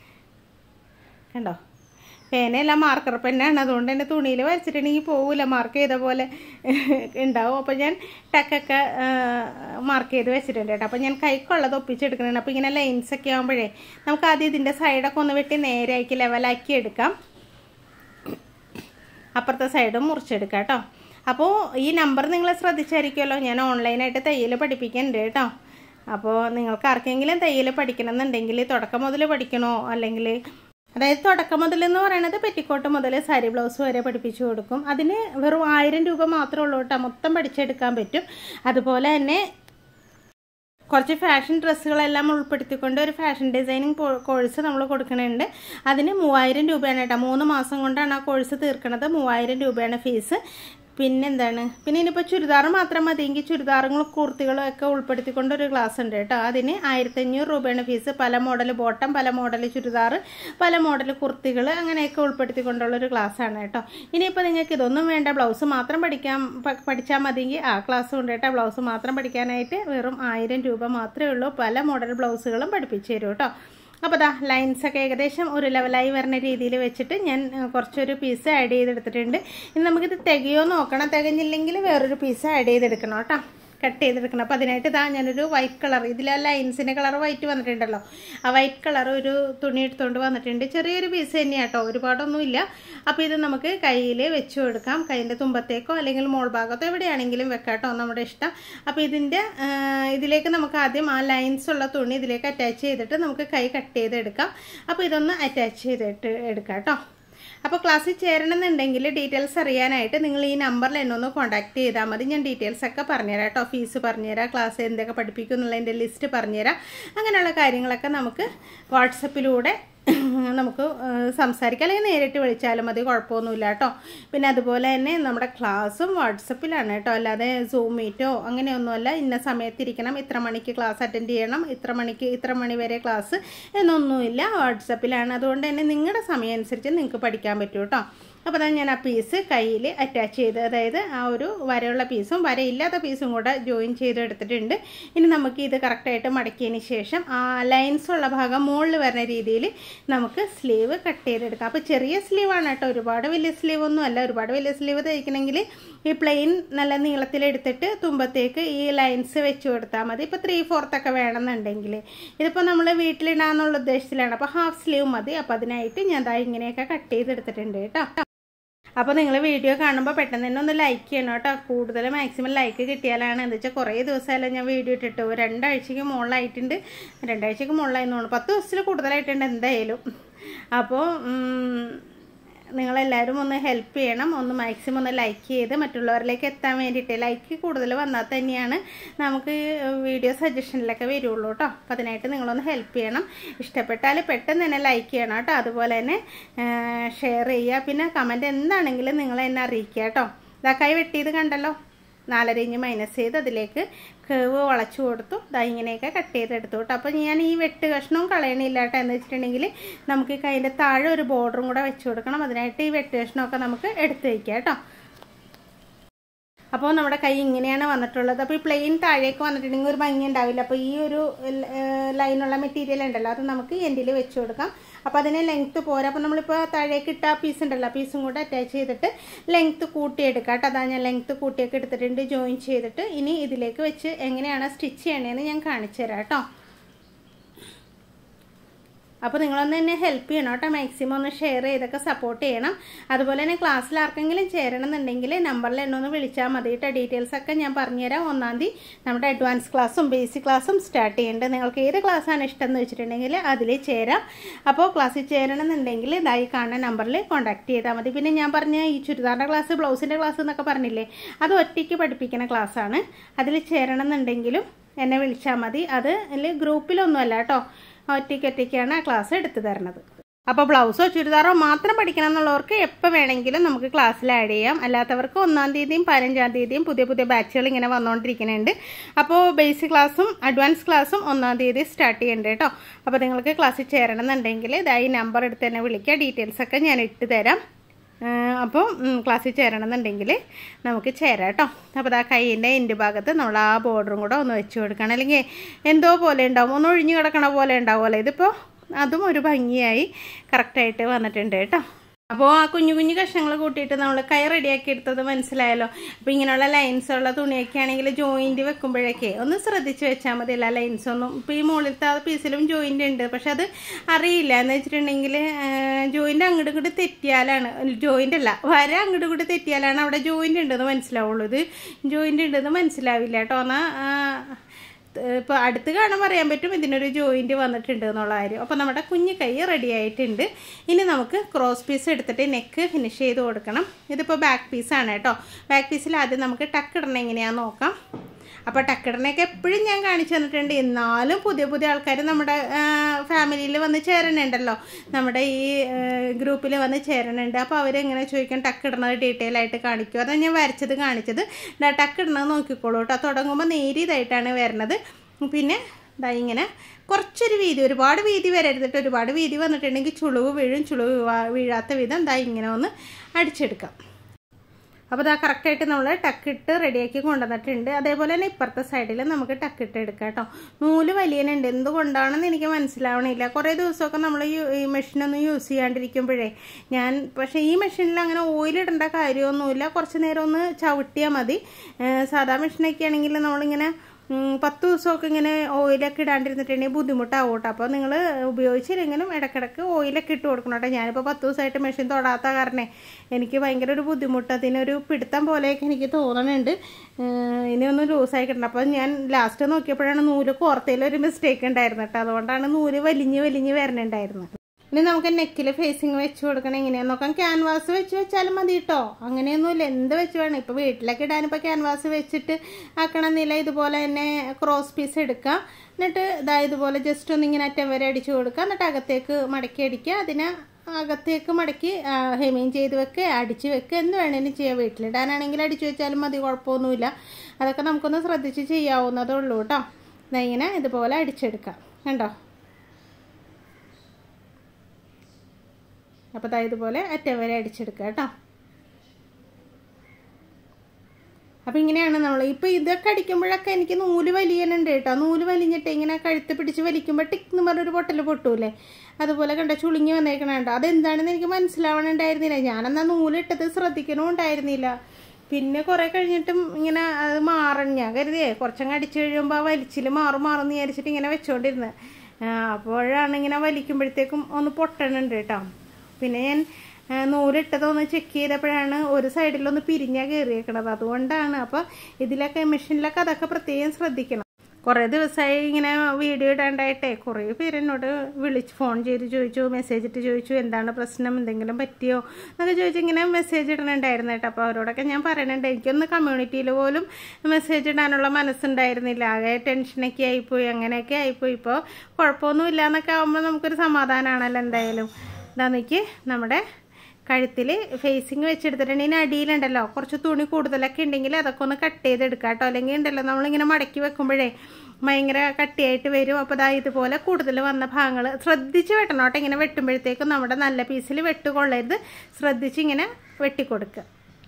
കണ്ടോ പേനയെല്ലാം മാർക്കർ പെന്നാണ് അതുകൊണ്ട് തന്നെ തുണിയിൽ വരച്ചിട്ടുണ്ടെങ്കിൽ പോകില്ല മാർക്ക് ചെയ്ത പോലെ ഉണ്ടാവും അപ്പോൾ ഞാൻ ടക്കൊക്കെ മാർക്ക് ചെയ്ത് വെച്ചിട്ടുണ്ട് കേട്ടോ അപ്പോൾ ഞാൻ കൈക്കുള്ളത് ഒപ്പിച്ചെടുക്കുന്നുണ്ട് അപ്പോൾ ഇങ്ങനെ ലൈൻസ് ഒക്കെ ആകുമ്പോഴേ നമുക്ക് ആദ്യം ഇതിൻ്റെ സൈഡൊക്കെ ഒന്ന് വെട്ടി നേരെയാക്കി ലെവലാക്കി എടുക്കാം അപ്പുറത്തെ സൈഡും മുറിച്ചെടുക്കാം കേട്ടോ അപ്പോൾ ഈ നമ്പർ നിങ്ങൾ ശ്രദ്ധിച്ചായിരിക്കുമല്ലോ ഞാൻ ഓൺലൈനായിട്ട് തയ്യൽ പഠിപ്പിക്കുന്നുണ്ട് കേട്ടോ അപ്പോൾ നിങ്ങൾക്ക് ആർക്കെങ്കിലും തയ്യൽ പഠിക്കണമെന്നുണ്ടെങ്കിൽ തുടക്കം മുതൽ പഠിക്കണോ അല്ലെങ്കിൽ അതായത് തുടക്കം മുതൽ എന്ന് പറയുന്നത് പെറ്റിക്കോട്ട് മുതൽ സാരി ബ്ലൗസ് വരെ പഠിപ്പിച്ചു കൊടുക്കും അതിന് വെറും ആയിരം രൂപ മാത്രമേ ഉള്ളൂ കേട്ടോ മൊത്തം പഠിച്ചെടുക്കാൻ പറ്റും അതുപോലെ തന്നെ കുറച്ച് ഫാഷൻ ഡ്രസ്സുകളെല്ലാം ഉൾപ്പെടുത്തിക്കൊണ്ട് ഒരു ഫാഷൻ ഡിസൈനിങ് കോഴ്സ് നമ്മൾ കൊടുക്കുന്നുണ്ട് അതിന് മൂവായിരം രൂപയാണ് കേട്ടോ മൂന്ന് മാസം കൊണ്ടാണ് ആ കോഴ്സ് തീർക്കുന്നത് മൂവായിരം രൂപയാണ് ഫീസ് പിന്നെന്താണ് പിന്നെ ഇനിയിപ്പോൾ ചുരിദാർ മാത്രം മതിയെങ്കിൽ ചുരിദാറുകളും കുർത്തികളും ഒക്കെ ഉൾപ്പെടുത്തിക്കൊണ്ട് ഒരു ക്ലാസ് ഉണ്ട് കേട്ടോ അതിന് ആയിരത്തഞ്ഞൂറ് രൂപയാണ് ഫീസ് പല മോഡൽ ബോട്ടം പല മോഡൽ ചുരിദാർ പല മോഡൽ കുർത്തികൾ അങ്ങനെയൊക്കെ ഉൾപ്പെടുത്തിക്കൊണ്ടുള്ള ഒരു ക്ലാസ്സാണ് കേട്ടോ ഇനിയിപ്പോൾ നിങ്ങൾക്ക് ഇതൊന്നും വേണ്ട ബ്ലൗസ് മാത്രം പഠിക്കാൻ പഠിച്ചാൽ മതിയെങ്കിൽ ആ ക്ലാസ് ഉണ്ട് കേട്ടോ ബ്ലൗസ് മാത്രം പഠിക്കാനായിട്ട് വെറും ആയിരം രൂപ മാത്രമേ ഉള്ളൂ പല മോഡൽ ബ്ലൗസുകളും പഠിപ്പിച്ചു തരും കേട്ടോ അപ്പോൾ ദാ ലൈൻസൊക്കെ ഏകദേശം ഒരു ലെവലായി വരുന്ന രീതിയിൽ വെച്ചിട്ട് ഞാൻ കുറച്ചൊരു പീസ് ആഡ് ചെയ്തെടുത്തിട്ടുണ്ട് ഇനി നമുക്കിത് തികയോ നോക്കണം തികഞ്ഞില്ലെങ്കിൽ വേറൊരു പീസ് ആഡ് ചെയ്തെടുക്കണം കേട്ടോ കട്ട് ചെയ്തെടുക്കണം അപ്പോൾ അതിനായിട്ട് ഇതാ ഞാനൊരു വൈറ്റ് കളർ ഇതിൽ ആ ലൈൻസിൻ്റെ കളർ വൈറ്റ് വന്നിട്ടുണ്ടല്ലോ ആ വൈറ്റ് കളർ ഒരു തുണി എടുത്തുകൊണ്ട് വന്നിട്ടുണ്ട് ചെറിയൊരു പീസ് തന്നെയാണ് കേട്ടോ ഒരുപാടൊന്നുമില്ല അപ്പോൾ ഇത് നമുക്ക് കയ്യിൽ വെച്ച് കൊടുക്കാം കൈൻ്റെ തുമ്പത്തേക്കോ അല്ലെങ്കിൽ മോൾ ഭാഗത്തോ എവിടെയാണെങ്കിലും വെക്കാം കേട്ടോ നമ്മുടെ ഇഷ്ടം അപ്പോൾ ഇതിൻ്റെ ഇതിലേക്ക് നമുക്ക് ആദ്യം ആ ലൈൻസ് ഉള്ള തുണി ഇതിലേക്ക് അറ്റാച്ച് ചെയ്തിട്ട് നമുക്ക് കൈ കട്ട് ചെയ്തെടുക്കാം അപ്പോൾ ഇതൊന്ന് അറ്റാച്ച് ചെയ്തിട്ട് എടുക്കാം കേട്ടോ അപ്പോൾ ക്ലാസ്സിൽ ചേരണമെന്നുണ്ടെങ്കിൽ ഡീറ്റെയിൽസ് അറിയാനായിട്ട് നിങ്ങൾ ഈ നമ്പറിൽ എന്നെ ഒന്ന് കോൺടാക്ട് ചെയ്താൽ മതി ഞാൻ ഡീറ്റെയിൽസ് ഒക്കെ പറഞ്ഞുതരാം കേട്ടോ ഫീസ് പറഞ്ഞുതരാം ക്ലാസ് എന്തൊക്കെ പഠിപ്പിക്കും എന്നുള്ളതിൻ്റെ ലിസ്റ്റ് പറഞ്ഞുതരാം അങ്ങനെയുള്ള കാര്യങ്ങളൊക്കെ നമുക്ക് വാട്സപ്പിലൂടെ നമുക്ക് സംസാരിക്കാം അല്ലെങ്കിൽ നേരിട്ട് വിളിച്ചാലും മതി കുഴപ്പമൊന്നുമില്ല കേട്ടോ പിന്നെ അതുപോലെ തന്നെ നമ്മുടെ ക്ലാസ്സും വാട്സപ്പിലാണ് കേട്ടോ അല്ലാതെ സൂം മീറ്റോ അങ്ങനെയൊന്നുമല്ല ഇന്ന സമയത്തിരിക്കണം ഇത്ര മണിക്ക് ക്ലാസ് അറ്റൻഡ് ചെയ്യണം ഇത്ര മണിക്ക് ഇത്ര മണി വരെ ക്ലാസ് എന്നൊന്നുമില്ല വാട്സപ്പിലാണ് അതുകൊണ്ട് തന്നെ നിങ്ങളുടെ സമയം അനുസരിച്ച് നിങ്ങൾക്ക് പഠിക്കാൻ പറ്റും കേട്ടോ അപ്പോൾ അതാണ് ഞാൻ ആ പീസ് കയ്യിൽ അറ്റാച്ച് ചെയ്ത് അതായത് ആ ഒരു വരയുള്ള പീസും വരയില്ലാത്ത പീസും കൂടെ ജോയിൻ ചെയ്ത് എടുത്തിട്ടുണ്ട് ഇനി നമുക്ക് ഇത് കറക്റ്റായിട്ട് മടക്കിയതിന് ശേഷം ആ ലൈൻസ് ഉള്ള ഭാഗം മുകളിൽ വരുന്ന രീതിയിൽ നമുക്ക് സ്ലീവ് കട്ട് ചെയ്തെടുക്കാം അപ്പോൾ ചെറിയ സ്ലീവാണ് കേട്ടോ ഒരുപാട് വലിയ സ്ലീവ് ഒന്നും അല്ല ഒരുപാട് വലിയ സ്ലീവ് തയ്ക്കണമെങ്കിൽ ഈ പ്ലെയിൻ നല്ല നീളത്തിലെടുത്തിട്ട് തുമ്പത്തേക്ക് ഈ ലൈൻസ് വെച്ച് കൊടുത്താൽ മതി ഇപ്പോൾ ത്രീ ഫോർത്തൊക്കെ വേണമെന്നുണ്ടെങ്കിൽ ഇതിപ്പോൾ നമ്മൾ വീട്ടിലിടാന്നുള്ള ഉദ്ദേശത്തിലാണ് അപ്പോൾ ഹാഫ് സ്ലീവ് മതി അപ്പോൾ അതിനായിട്ട് ഞാൻ ദാ ഇങ്ങനെയൊക്കെ കട്ട് ചെയ്തെടുത്തിട്ടുണ്ട് കേട്ടോ അപ്പോൾ നിങ്ങൾ വീഡിയോ കാണുമ്പോൾ പെട്ടെന്ന് തന്നെ ഒന്ന് ലൈക്ക് ചെയ്യണം കേട്ടോ കൂടുതൽ മാക്സിമം ലൈക്ക് കിട്ടിയാലാണ് എന്താ വെച്ചാൽ കുറേ ദിവസമല്ല ഞാൻ വീഡിയോ ഇട്ടിട്ട് രണ്ടാഴ്ചയ്ക്ക് മുകളിലായിട്ടുണ്ട് രണ്ടാഴ്ചയ്ക്ക് മുകളിലായി തോന്നുന്നു പത്ത് ദിവസത്തിൽ കൂടുതലായിട്ടുണ്ട് എന്തായാലും അപ്പോൾ നിങ്ങളെല്ലാവരും ഒന്ന് ഹെൽപ്പ് ചെയ്യണം ഒന്ന് മാക്സിമം ഒന്ന് ലൈക്ക് ചെയ്ത് മറ്റുള്ളവരിലേക്ക് എത്താൻ വേണ്ടിയിട്ട് ലൈക്ക് കൂടുതൽ വന്നാൽ തന്നെയാണ് നമുക്ക് വീഡിയോ സജഷനിലൊക്കെ വരുള്ളൂ കേട്ടോ അപ്പോൾ അതിനായിട്ട് നിങ്ങളൊന്ന് ഹെൽപ്പ് ചെയ്യണം ഇഷ്ടപ്പെട്ടാൽ പെട്ടെന്ന് തന്നെ ലൈക്ക് ചെയ്യണം കേട്ടോ അതുപോലെ തന്നെ ഷെയർ ചെയ്യുക പിന്നെ കമൻറ്റ് എന്താണെങ്കിലും നിങ്ങൾ എന്നെ അറിയിക്കുക കേട്ടോ ഇതാ കൈ വെട്ടിയത് കണ്ടല്ലോ നാലര ഇഞ്ച് മൈനസ് ചെയ്ത് അതിലേക്ക് കേവ് വളച്ചു കൊടുത്തു ദാ ഇങ്ങനെയൊക്കെ കട്ട് ചെയ്തെടുത്തു കേട്ടോ അപ്പോൾ ഞാൻ ഈ വെട്ട് കഷ്ണവും കളയണില്ല കേട്ടോ എന്ന് വെച്ചിട്ടുണ്ടെങ്കിൽ നമുക്ക് ഈ കൈൻ്റെ താഴെ ഒരു ബോർഡറും കൂടെ വെച്ച് കൊടുക്കണം അതിനായിട്ട് ഈ വെട്ട് കഷ്ണമൊക്കെ നമുക്ക് എടുത്ത് വയ്ക്കാം കേട്ടോ അപ്പോൾ നമ്മുടെ കൈ ഇങ്ങനെയാണ് വന്നിട്ടുള്ളത് അപ്പോൾ ഈ പ്ലെയിൻ താഴേക്ക് വന്നിട്ടുണ്ടെങ്കിൽ ഒരു ഭംഗി ഉണ്ടാവില്ല അപ്പോൾ ഈ ഒരു ലൈനുള്ള മെറ്റീരിയൽ ഉണ്ടല്ലോ അത് നമുക്ക് എൻഡിൽ വെച്ച് കൊടുക്കാം അപ്പോൾ അതിന് ലെങ്ത്ത് പോരാ അപ്പോൾ നമ്മളിപ്പോൾ താഴേക്ക് ഇട്ട പീസ് ഉണ്ടല്ലോ പീസും കൂടെ അറ്റാച്ച് ചെയ്തിട്ട് ലെങ്ത്ത് കൂട്ടിയെടുക്കാം കേട്ടോ അതാ ഞാൻ ലെങ്ത്ത് കൂട്ടിയൊക്കെ എടുത്തിട്ടുണ്ട് ജോയിൻ ചെയ്തിട്ട് ഇനി ഇതിലേക്ക് വെച്ച് എങ്ങനെയാണ് സ്റ്റിച്ച് ചെയ്യണതെന്ന് ഞാൻ കാണിച്ചു തരാം കേട്ടോ അപ്പോൾ നിങ്ങളൊന്ന് എന്നെ ഹെൽപ്പ് ചെയ്യണം കേട്ടോ മാക്സിമം ഒന്ന് ഷെയർ ചെയ്തൊക്കെ സപ്പോർട്ട് ചെയ്യണം അതുപോലെ തന്നെ ക്ലാസ്സിൽ ആർക്കെങ്കിലും ചേരണം എന്നുണ്ടെങ്കിൽ നമ്പറിൽ എന്നെ ഒന്ന് വിളിച്ചാൽ മതി കേട്ടോ ഡീറ്റെയിൽസ് ഒക്കെ ഞാൻ പറഞ്ഞുതരാം ഒന്നാം തീയതി നമ്മുടെ അഡ്വാൻസ് ക്ലാസ്സും ബേസിക് ക്ലാസ്സും സ്റ്റാർട്ട് ചെയ്യുന്നുണ്ട് നിങ്ങൾക്ക് ഏത് ക്ലാസ്സാണ് ഇഷ്ടം എന്ന് വെച്ചിട്ടുണ്ടെങ്കിൽ അതിൽ ചേരാം അപ്പോൾ ക്ലാസ്സിൽ ചേരണം എന്നുണ്ടെങ്കിൽ ഇതായി കാണുന്ന നമ്പറിൽ കോൺടാക്ട് ചെയ്താൽ മതി പിന്നെ ഞാൻ പറഞ്ഞ ഈ ചുരിദാറിൻ്റെ ക്ലാസ് ബ്ലൗസിൻ്റെ ക്ലാസ് എന്നൊക്കെ പറഞ്ഞില്ലേ അത് ഒറ്റയ്ക്ക് പഠിപ്പിക്കുന്ന ക്ലാസ്സാണ് അതിൽ ചേരണം എന്നുണ്ടെങ്കിലും എന്നെ വിളിച്ചാൽ മതി അത് ഗ്രൂപ്പിലൊന്നുമല്ല കേട്ടോ ഒറ്റയ്ക്ക് ഒറ്റയ്ക്കാണ് ആ ക്ലാസ് എടുത്തു തരണത് അപ്പോൾ ബ്ലൗസോ ചുരിദാറോ മാത്രം പഠിക്കണം എന്നുള്ളവർക്ക് എപ്പോൾ വേണമെങ്കിലും നമുക്ക് ക്ലാസ്സിൽ ആഡ് ചെയ്യാം അല്ലാത്തവർക്ക് ഒന്നാം തീയതിയും പതിനഞ്ചാം തീയതിയും പുതിയ പുതിയ ബാച്ചുകൾ ഇങ്ങനെ വന്നുകൊണ്ടിരിക്കുന്നുണ്ട് അപ്പോൾ ബേസിക് ക്ലാസ്സും അഡ്വാൻസ് ക്ലാസ്സും ഒന്നാം തീയതി സ്റ്റാർട്ട് ചെയ്യുന്നുണ്ട് കേട്ടോ അപ്പോൾ നിങ്ങൾക്ക് ക്ലാസ്സിൽ ചേരണം എന്നുണ്ടെങ്കിൽ ഇതായി നമ്പർ എടുത്ത് തന്നെ വിളിക്കുക ഡീറ്റെയിൽസ് ഒക്കെ ഞാൻ ഇട്ട് തരാം അപ്പോൾ ക്ലാസ്സിൽ ചേരണം എന്നുണ്ടെങ്കിൽ നമുക്ക് ചേരാം കേട്ടോ അപ്പോൾ ആ കൈയിൻ്റെ എൻ്റെ ഭാഗത്ത് നമ്മൾ ആ ബോർഡറും കൂടെ ഒന്ന് വെച്ച് കൊടുക്കണം അല്ലെങ്കിൽ എന്തോ പോലെ ഉണ്ടാവും ഒന്ന് ഒഴിഞ്ഞു കിടക്കണ പോലെ ഉണ്ടാവുമല്ലോ ഇതിപ്പോൾ അതും ഒരു ഭംഗിയായി കറക്റ്റായിട്ട് വന്നിട്ടുണ്ട് കേട്ടോ അപ്പോൾ ആ കുഞ്ഞു കുഞ്ഞു കഷ്ണങ്ങൾ കൂട്ടിയിട്ട് നമ്മൾ കൈ റെഡിയാക്കി എടുത്തത് മനസ്സിലായല്ലോ അപ്പോൾ ഇങ്ങനെയുള്ള ലൈൻസ് ഉള്ള തുണിയൊക്കെ ആണെങ്കിൽ ജോയിൻറ്റ് വെക്കുമ്പോഴൊക്കെ ഒന്ന് ശ്രദ്ധിച്ച് വെച്ചാൽ മതി എല്ലാ ലൈൻസ് ഒന്നും ഇപ്പോൾ ഈ മുകളിലത്തെ ആ പീസിലും ജോയിൻ്റ് ഉണ്ട് പക്ഷെ അത് അറിയില്ല എന്ന് വെച്ചിട്ടുണ്ടെങ്കിൽ ജോയിൻ്റ് അങ്ങോട്ട് ഇങ്ങോട്ട് തെറ്റിയാലാണ് ജോയിൻ്റ് അല്ല വര അങ്ങോട്ട് ഇങ്ങോട്ട് തെറ്റിയാലാണ് അവിടെ ജോയിൻ്റ് ഉണ്ടെന്ന് മനസ്സിലാവുള്ളൂ ഇത് ജോയിൻ്റ് ഉണ്ടെന്ന് മനസ്സിലാവില്ല കേട്ടോ എന്നാൽ ഇപ്പോൾ അടുത്ത് കാണുമ്പോൾ അറിയാൻ പറ്റും ഇതിനൊരു ജോയിൻറ്റ് വന്നിട്ടുണ്ട് എന്നുള്ള കാര്യം അപ്പോൾ നമ്മുടെ കുഞ്ഞു കൈ റെഡി ആയിട്ടുണ്ട് ഇനി നമുക്ക് ക്രോസ് പീസ് എടുത്തിട്ട് നെക്ക് ഫിനിഷ് ചെയ്ത് കൊടുക്കണം ഇതിപ്പോൾ ബാക്ക് പീസാണ് കേട്ടോ ബാക്ക് പീസിൽ ആദ്യം നമുക്ക് ടക്ക് ഇടണം എങ്ങനെയാണെന്ന് നോക്കാം അപ്പോൾ ടക്കിടനൊക്കെ എപ്പോഴും ഞാൻ കാണിച്ചു തന്നിട്ടുണ്ട് എന്നാലും പുതിയ പുതിയ ആൾക്കാർ നമ്മുടെ ഫാമിലിയിൽ വന്ന് ചേരണുണ്ടല്ലോ നമ്മുടെ ഈ ഗ്രൂപ്പിൽ വന്ന് ചേരണുണ്ട് അപ്പോൾ അവരെങ്ങനെ ചോദിക്കാൻ ടക്കിടണത് ഡീറ്റെയിൽ ആയിട്ട് കാണിക്കും അതാണ് ഞാൻ വരച്ചത് കാണിച്ചത് ടക്കിടണത് നോക്കിക്കോളൂ കേട്ടോ തുടങ്ങുമ്പോൾ നേരിയതായിട്ടാണ് വരുന്നത് പിന്നെ ഇതാ ഇങ്ങനെ കുറച്ചൊരു വീതി ഒരുപാട് വീതി വരരുതിട്ട് ഒരുപാട് വീതി വന്നിട്ടുണ്ടെങ്കിൽ ചുളിവ് വീഴും ചുളിവ് വീഴാത്ത വിധം ഇതാ ഇങ്ങനെ ഒന്ന് അടിച്ചെടുക്കാം അപ്പോൾ ഇതാ കറക്റ്റായിട്ട് നമ്മൾ ടക്കിട്ട് റെഡിയാക്കി കൊണ്ടുവന്നിട്ടുണ്ട് അതേപോലെ തന്നെ ഇപ്പുറത്തെ സൈഡിൽ നമുക്ക് ടക്കിട്ട് എടുക്കാം കേട്ടോ നൂല് വലിയനുണ്ട് എന്തുകൊണ്ടാണെന്ന് എനിക്ക് മനസ്സിലാവണില്ല കുറേ ദിവസമൊക്കെ നമ്മൾ ഈ മെഷീനൊന്നും യൂസ് ചെയ്യാണ്ടിരിക്കുമ്പോഴേ ഞാൻ പക്ഷേ ഈ മെഷീനിൽ അങ്ങനെ ഓയിലിടേണ്ട കാര്യമൊന്നുമില്ല കുറച്ച് നേരം ഒന്ന് ചവിട്ടിയാൽ മതി സാധാ മെഷീനൊക്കെ ആണെങ്കിൽ നമ്മളിങ്ങനെ പത്ത് ദിവസമൊക്കെ ഇങ്ങനെ ഓയിലൊക്കെ ഇടാണ്ടിരുന്നിട്ടുണ്ടെങ്കിൽ ബുദ്ധിമുട്ടാവും കേട്ടോ അപ്പോൾ നിങ്ങൾ ഉപയോഗിച്ചില്ലെങ്കിലും ഇടയ്ക്കിടയ്ക്ക് ഓയിലൊക്കെ ഇട്ട് കൊടുക്കണം കേട്ടോ ഞാനിപ്പോൾ പത്ത് ദിവസമായിട്ട് മെഷീൻ തൊടാത്ത കാരണേ എനിക്ക് ഭയങ്കര ഒരു ബുദ്ധിമുട്ട് അതിനൊരു പിടുത്തം പോലെയൊക്കെ എനിക്ക് തോന്നുന്നുണ്ട് ഇനി ഒന്ന് ലൂസായി കിട്ടണം അപ്പോൾ ഞാൻ ലാസ്റ്റ് നോക്കിയപ്പോഴാണ് നൂല് കോർത്തയിൽ ഒരു മിസ്റ്റേക്ക് ഉണ്ടായിരുന്നു കേട്ടോ അതുകൊണ്ടാണ് നൂല് വലിഞ്ഞ് വലിഞ്ഞ് വരണുണ്ടായിരുന്നത് ഇനി നമുക്ക് നെക്കിൽ ഫേസിങ് വെച്ച് കൊടുക്കണം എങ്ങനെയാന്ന് നോക്കാം ക്യാൻവാസ് വെച്ച് വെച്ചാലും മതി കേട്ടോ അങ്ങനെയൊന്നുമില്ല എന്ത് വെച്ച് വേണം ഇപ്പോൾ വീട്ടിലൊക്കെ ഇടാനിപ്പോൾ ക്യാൻവാസ് വെച്ചിട്ട് ആക്കണമെന്നില്ല ഇതുപോലെ തന്നെ ക്രോസ് പീസ് എടുക്കുക എന്നിട്ട് ഇതാ ഇതുപോലെ ജസ്റ്റ് ഒന്ന് ഇങ്ങനെ അറ്റം വരെ അടിച്ചു കൊടുക്കുക എന്നിട്ട് അകത്തേക്ക് മടക്കി അടിക്കുക അതിനെ അകത്തേക്ക് മടക്കി ഹെമീൻ ചെയ്ത് വെക്കുക അടിച്ച് വെക്കുക എന്ത് വേണേലും ചെയ്യാം വീട്ടിലിടാനാണെങ്കിൽ അടിച്ചു വെച്ചാലും മതി കുഴപ്പമൊന്നുമില്ല അതൊക്കെ നമുക്കൊന്ന് ശ്രദ്ധിച്ച് ചെയ്യാവുന്നതേ ഉള്ളൂ കേട്ടോ ഇങ്ങനെ ഇതുപോലെ അടിച്ചെടുക്കാം കണ്ടോ അപ്പോൾ ദാ ഇതുപോലെ അറ്റം വരെ അടിച്ചെടുക്കുക കേട്ടോ അപ്പോൾ ഇങ്ങനെയാണ് നമ്മൾ ഇപ്പോൾ ഇതൊക്കെ അടിക്കുമ്പോഴൊക്കെ എനിക്ക് നൂല് വലിയനുണ്ട് കേട്ടോ നൂല് വലിഞ്ഞിട്ട് ഇങ്ങനെ കഴുത്ത് പിടിച്ച് വലിക്കുമ്പോൾ ടിക് എന്ന് പറഞ്ഞൊരു പൊട്ടൽ പൊട്ടൂലേ അതുപോലെ കണ്ട ചുളുങ്ങി വന്നേക്കണുണ്ടോ അതെന്താണെന്ന് എനിക്ക് മനസ്സിലാവണുണ്ടായിരുന്നില്ല ഞാനെന്നാ നൂലിട്ടത് ശ്രദ്ധിക്കണമുണ്ടായിരുന്നില്ല പിന്നെ കുറേ കഴിഞ്ഞിട്ടും ഇങ്ങനെ അത് മാറണം ഞാൻ കരുതിയേ കുറച്ചങ്ങ് അടിച്ചു കഴിയുമ്പോൾ ആ വലിച്ചിൽ മാറും മാറും വിചാരിച്ചിട്ട് ഇങ്ങനെ വെച്ചോണ്ടിരുന്നത് അപ്പോഴാണ് ഇങ്ങനെ വലിക്കുമ്പോഴത്തേക്കും ഒന്ന് പൊട്ടണുണ്ട് കേട്ടോ പിന്നെ ഞാൻ നൂലിട്ടതൊന്ന് ചെക്ക് ചെയ്തപ്പോഴാണ് ഒരു സൈഡിലൊന്ന് പിരിഞ്ഞാൽ കയറിയേക്കണത് അതുകൊണ്ടാണ് അപ്പോൾ ഇതിലൊക്കെ മെഷീനിലൊക്കെ അതൊക്കെ പ്രത്യേകം ശ്രദ്ധിക്കണം കുറേ ദിവസമായി ഇങ്ങനെ വീഡിയോ ഇടാണ്ടായിട്ടേ കുറേ പേര് എന്നോട് വിളിച്ച് ഫോൺ ചെയ്ത് ചോദിച്ചു മെസ്സേജ് ഇട്ട് ചോദിച്ചു എന്താണ് പ്രശ്നം എന്തെങ്കിലും പറ്റിയോ എന്നൊക്കെ ചോദിച്ചു ഇങ്ങനെ മെസ്സേജ് ഇടണുണ്ടായിരുന്നു കേട്ടോ അപ്പോൾ അവരോടൊക്കെ ഞാൻ പറയുന്നുണ്ട് എനിക്കൊന്ന് കമ്മ്യൂണിറ്റിയിൽ പോലും മെസ്സേജ് ഇടാനുള്ള മനസ്സുണ്ടായിരുന്നില്ല ആകെ ടെൻഷനൊക്കെ ആയിപ്പോയി അങ്ങനെയൊക്കെ ആയിപ്പോയി ഇപ്പോൾ കുഴപ്പമൊന്നുമില്ല എന്നൊക്കെ ആകുമ്പോൾ നമുക്കൊരു സമാധാനമാണല്ലോ എന്തായാലും ഇതാന്നിക്ക് നമ്മുടെ കഴുത്തിൽ ഫേസിങ് വെച്ചെടുത്തിട്ടുണ്ടെങ്കിൽ അടിയിലുണ്ടല്ലോ കുറച്ച് തുണി കൂടുതലൊക്കെ ഉണ്ടെങ്കിൽ അതൊക്കെ ഒന്ന് കട്ട് ചെയ്തെടുക്കുക കേട്ടോ അല്ലെങ്കിൽ ഉണ്ടല്ലോ നമ്മളിങ്ങനെ മടക്കി വെക്കുമ്പോഴേ ഭയങ്കര കട്ടിയായിട്ട് വരും അപ്പോൾ ഇതാ ഇതുപോലെ കൂടുതൽ വന്ന ഭാഗങ്ങൾ ശ്രദ്ധിച്ച് വെട്ടണം കേട്ടോ ഇങ്ങനെ വെട്ടുമ്പോഴത്തേക്കും നമ്മുടെ നല്ല പീസിൽ വെട്ടുകൊള്ളരുത് ശ്രദ്ധിച്ച് ഇങ്ങനെ വെട്ടിക്കൊടുക്കുക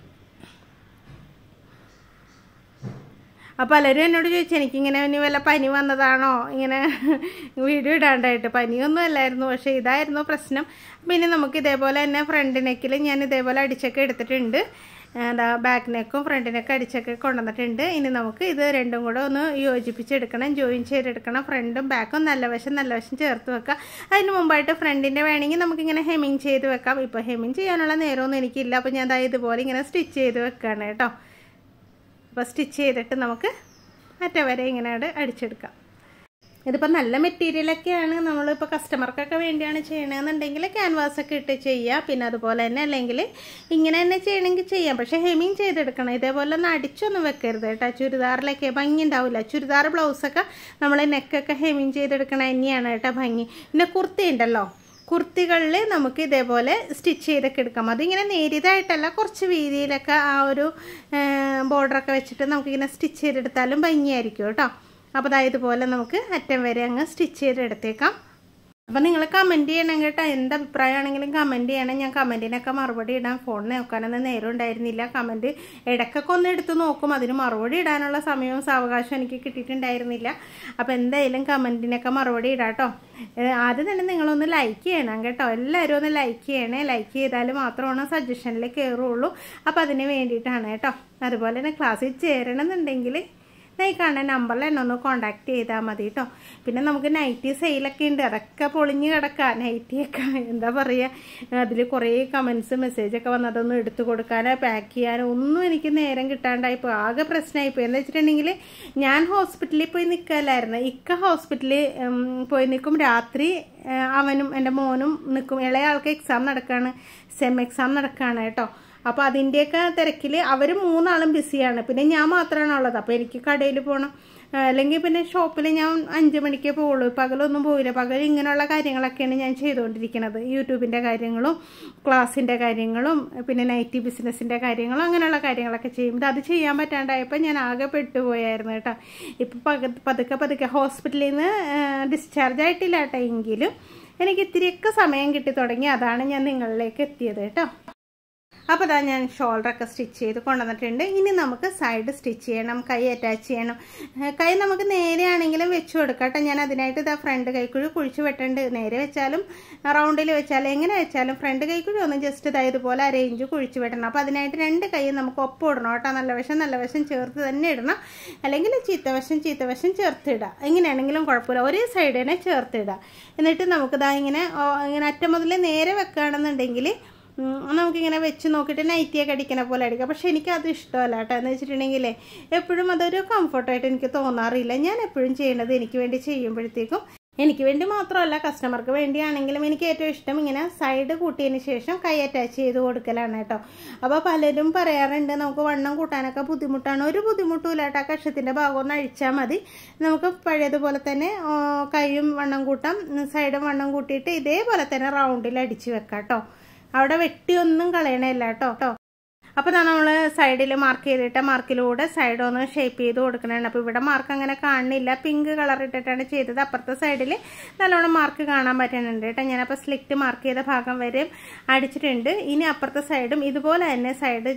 അപ്പോൾ പലരും എന്നോട് ചോദിച്ചു എനിക്കിങ്ങനെ ഇനി വല്ല പനി വന്നതാണോ ഇങ്ങനെ വീഡിയോ ഇടാണ്ടായിട്ട് പനിയൊന്നും അല്ലായിരുന്നു പക്ഷേ ഇതായിരുന്നു പ്രശ്നം പിന്നെ നമുക്ക് ഇതേപോലെ തന്നെ ഫ്രണ്ട് നെക്കിൽ ഞാൻ ഇതേപോലെ അടിച്ചൊക്കെ എടുത്തിട്ടുണ്ട് എന്താ ബാക്ക് നെക്കും ഫ്രണ്ട് നെക്കും അടിച്ചൊക്കെ കൊണ്ടുവന്നിട്ടുണ്ട് ഇനി നമുക്ക് ഇത് രണ്ടും കൂടെ ഒന്ന് യോജിപ്പിച്ചെടുക്കണം ജോയിൻ ചെയ്തെടുക്കണം ഫ്രണ്ടും ബാക്കും നല്ല വശം നല്ല വശം ചേർത്ത് വെക്കാം അതിന് മുമ്പായിട്ട് ഫ്രണ്ടിൻ്റെ വേണമെങ്കിൽ നമുക്കിങ്ങനെ ഹെമ്മിങ് ചെയ്ത് വെക്കാം ഇപ്പോൾ ഹെമ്മിങ് ചെയ്യാനുള്ള നേരമൊന്നും എനിക്കില്ല അപ്പോൾ ഞാൻ ഇതുപോലെ ഇങ്ങനെ സ്റ്റിച്ച് ചെയ്ത് വെക്കുകയാണ് കേട്ടോ അപ്പോൾ സ്റ്റിച്ച് ചെയ്തിട്ട് നമുക്ക് അറ്റ വരെ ഇങ്ങനെ അടിച്ചെടുക്കാം ഇതിപ്പോൾ നല്ല മെറ്റീരിയലൊക്കെയാണ് നമ്മളിപ്പോൾ കസ്റ്റമർക്കൊക്കെ വേണ്ടിയാണ് ചെയ്യണമെന്നുണ്ടെങ്കിൽ ക്യാൻവാസൊക്കെ ഇട്ട് ചെയ്യുക പിന്നെ അതുപോലെ തന്നെ അല്ലെങ്കിൽ ഇങ്ങനെ തന്നെ ചെയ്യണമെങ്കിൽ ചെയ്യാം പക്ഷേ ഹെമിങ് ചെയ്തെടുക്കണം ഇതേപോലെ ഒന്ന് അടിച്ചൊന്നും വെക്കരുത് കേട്ടോ ചുരിദാറിലൊക്കെ ഭംഗി ഉണ്ടാവില്ല ചുരിദാർ ബ്ലൗസൊക്കെ നമ്മൾ നെക്കൊക്കെ ഹെമിങ് ചെയ്തെടുക്കണ തന്നെയാണ് കേട്ടോ ഭംഗി പിന്നെ കുർത്തി ഉണ്ടല്ലോ കുർത്തികളിൽ നമുക്ക് ഇതേപോലെ സ്റ്റിച്ച് ചെയ്തൊക്കെ എടുക്കാം അതിങ്ങനെ നേരിയതായിട്ടല്ല കുറച്ച് വീതിയിലൊക്കെ ആ ഒരു ബോർഡറൊക്കെ വെച്ചിട്ട് നമുക്കിങ്ങനെ സ്റ്റിച്ച് ചെയ്തെടുത്താലും ഭംഗിയായിരിക്കും കേട്ടോ അപ്പോൾ അതായത് ഇതുപോലെ നമുക്ക് അറ്റം വരെ അങ്ങ് സ്റ്റിച്ച് ചെയ്തെടുത്തേക്കാം അപ്പം നിങ്ങൾ കമൻറ്റ് ചെയ്യണം കേട്ടോ എന്ത് അഭിപ്രായമാണെങ്കിലും കമൻറ്റ് ചെയ്യണം ഞാൻ കമൻറ്റിനൊക്കെ മറുപടി ഇടാൻ ഫോൺ നോക്കാനൊന്നും നേരം ഉണ്ടായിരുന്നില്ല കമൻറ്റ് ഇടയ്ക്കൊക്കെ ഒന്ന് എടുത്ത് നോക്കും അതിന് മറുപടി ഇടാനുള്ള സമയവും സാവകാശവും എനിക്ക് കിട്ടിയിട്ടുണ്ടായിരുന്നില്ല അപ്പോൾ എന്തായാലും കമൻറ്റിനൊക്കെ മറുപടി ഇടാം കേട്ടോ ആദ്യം തന്നെ നിങ്ങളൊന്ന് ലൈക്ക് ചെയ്യണം കേട്ടോ എല്ലാവരും ഒന്ന് ലൈക്ക് ചെയ്യണേ ലൈക്ക് ചെയ്താൽ മാത്രമാണ് സജഷനിൽ കയറുള്ളൂ അപ്പോൾ അതിന് വേണ്ടിയിട്ടാണ് കേട്ടോ അതുപോലെ തന്നെ ക്ലാസ്സിൽ ചേരണമെന്നുണ്ടെങ്കിൽ ഈ കാണുന്ന നമ്പറിൽ എന്നെ ഒന്ന് കോണ്ടാക്ട് ചെയ്താൽ മതി കേട്ടോ പിന്നെ നമുക്ക് നൈറ്റി സെയിലൊക്കെ ഉണ്ട് അതൊക്കെ പൊളിഞ്ഞ് കിടക്കുക നൈറ്റിയൊക്കെ എന്താ പറയുക അതിൽ കുറേ കമൻസ് മെസ്സേജൊക്കെ വന്ന് അതൊന്നും എടുത്തു കൊടുക്കാനോ പാക്ക് ചെയ്യാനോ ഒന്നും എനിക്ക് നേരം കിട്ടാണ്ടായിപ്പോൾ ആകെ പ്രശ്നമായിപ്പോയി എന്താ വെച്ചിട്ടുണ്ടെങ്കിൽ ഞാൻ ഹോസ്പിറ്റലിൽ പോയി നിൽക്കലായിരുന്നു ഇക്ക ഹോസ്പിറ്റലിൽ പോയി നിൽക്കും രാത്രി അവനും എൻ്റെ മോനും നിൽക്കും ഇളയ ആൾക്ക് എക്സാം നടക്കുകയാണ് സെം എക്സാം നടക്കുകയാണ് കേട്ടോ അപ്പോൾ അതിൻ്റെയൊക്കെ തിരക്കിൽ അവർ മൂന്നാളും ബിസിയാണ് പിന്നെ ഞാൻ മാത്രമാണ് ഉള്ളത് അപ്പോൾ എനിക്ക് കടയിൽ പോകണം അല്ലെങ്കിൽ പിന്നെ ഷോപ്പിൽ ഞാൻ അഞ്ച് മണിക്കേ പോവുള്ളൂ പകലൊന്നും പോവില്ല പകൽ ഇങ്ങനെയുള്ള കാര്യങ്ങളൊക്കെയാണ് ഞാൻ ചെയ്തുകൊണ്ടിരിക്കുന്നത് യൂട്യൂബിൻ്റെ കാര്യങ്ങളും ക്ലാസ്സിൻ്റെ കാര്യങ്ങളും പിന്നെ നൈറ്റി ബിസിനസ്സിൻ്റെ കാര്യങ്ങളും അങ്ങനെയുള്ള കാര്യങ്ങളൊക്കെ ചെയ്യുമ്പോൾ അത് ചെയ്യാൻ പറ്റാണ്ടായപ്പോൾ ഞാൻ ആകെ പെട്ടുപോയായിരുന്നു കേട്ടോ ഇപ്പോൾ പക പതുക്കെ പതുക്കെ ഹോസ്പിറ്റലിൽ നിന്ന് ഡിസ്ചാർജ് ആയിട്ടില്ല കേട്ടോ എങ്കിലും എനിക്ക് ഇത്തിരിയൊക്കെ സമയം കിട്ടി തുടങ്ങി അതാണ് ഞാൻ നിങ്ങളിലേക്ക് എത്തിയത് കേട്ടോ അപ്പോൾ ഇതാ ഞാൻ ഷോൾഡറൊക്കെ സ്റ്റിച്ച് ചെയ്ത് കൊണ്ടുവന്നിട്ടുണ്ട് ഇനി നമുക്ക് സൈഡ് സ്റ്റിച്ച് ചെയ്യണം കൈ അറ്റാച്ച് ചെയ്യണം കൈ നമുക്ക് നേരെയാണെങ്കിലും വെച്ച് കൊടുക്കാം കേട്ടോ ഞാൻ അതിനായിട്ട് ഇതാ ഫ്രണ്ട് കൈക്കുഴി കുഴിച്ച് വെട്ടുണ്ട് നേരെ വെച്ചാലും റൗണ്ടിൽ വെച്ചാലും എങ്ങനെ വെച്ചാലും ഫ്രണ്ട് കൈക്കുഴി ഒന്ന് ജസ്റ്റ് ഇതാ ഇതുപോലെ അരേഞ്ച് കുഴിച്ച് വെട്ടണം അപ്പോൾ അതിനായിട്ട് രണ്ട് കൈ നമുക്ക് ഒപ്പം ഇടണം കേട്ടോ നല്ല വശം നല്ല വശം ചേർത്ത് തന്നെ ഇടണം അല്ലെങ്കിൽ ചീത്തവശം ചീത്തവശം ചേർത്തിടുക എങ്ങനെയാണെങ്കിലും കുഴപ്പമില്ല ഒരേ സൈഡ് തന്നെ ചേർത്തിടുക എന്നിട്ട് നമുക്കിതാ ഇങ്ങനെ ഇങ്ങനെ അറ്റം മുതൽ നേരെ വെക്കുകയാണെന്നുണ്ടെങ്കിൽ നമുക്കിങ്ങനെ വെച്ച് നോക്കിയിട്ട് നൈറ്റിയൊക്കെ അടിക്കണ പോലെ അടിക്കാം പക്ഷെ എനിക്കത് ഇഷ്ടമല്ല കേട്ടോ എന്ന് വെച്ചിട്ടുണ്ടെങ്കിൽ എപ്പോഴും അതൊരു കംഫർട്ടായിട്ട് എനിക്ക് തോന്നാറില്ല ഞാൻ എപ്പോഴും ചെയ്യേണ്ടത് എനിക്ക് വേണ്ടി ചെയ്യുമ്പോഴത്തേക്കും എനിക്ക് വേണ്ടി മാത്രമല്ല കസ്റ്റമർക്ക് വേണ്ടിയാണെങ്കിലും എനിക്ക് ഏറ്റവും ഇഷ്ടം ഇങ്ങനെ സൈഡ് കൂട്ടിയതിന് ശേഷം കൈ അറ്റാച്ച് ചെയ്ത് കൊടുക്കലാണ് കേട്ടോ അപ്പോൾ പലരും പറയാറുണ്ട് നമുക്ക് വണ്ണം കൂട്ടാനൊക്കെ ബുദ്ധിമുട്ടാണ് ഒരു ബുദ്ധിമുട്ടുമില്ല കേട്ടോ ആ കഷത്തിൻ്റെ ഭാഗം ഒന്ന് അഴിച്ചാൽ മതി നമുക്ക് പഴയതുപോലെ തന്നെ കൈയും വണ്ണം കൂട്ടാം സൈഡും വണ്ണം കൂട്ടിയിട്ട് ഇതേപോലെ തന്നെ റൗണ്ടിൽ അടിച്ച് വെക്കാം കേട്ടോ അവിടെ വെട്ടിയൊന്നും കളയണമില്ല കേട്ടോ കേട്ടോ അപ്പോൾ നമ്മൾ സൈഡിൽ മാർക്ക് ചെയ്തിട്ട് മാർക്കിലൂടെ സൈഡ് ഒന്ന് ഷേപ്പ് ചെയ്ത് കൊടുക്കണതാണ് അപ്പോൾ ഇവിടെ മാർക്ക് അങ്ങനെ കാണുന്നില്ല പിങ്ക് കളർ ഇട്ടിട്ടാണ് ചെയ്തത് അപ്പുറത്തെ സൈഡിൽ നല്ലോണം മാർക്ക് കാണാൻ പറ്റുന്നുണ്ട് കേട്ടോ ഞാനപ്പോൾ സ്ലിക്റ്റ് മാർക്ക് ചെയ്ത ഭാഗം വരെ അടിച്ചിട്ടുണ്ട് ഇനി അപ്പുറത്തെ സൈഡും ഇതുപോലെ തന്നെ സൈഡ്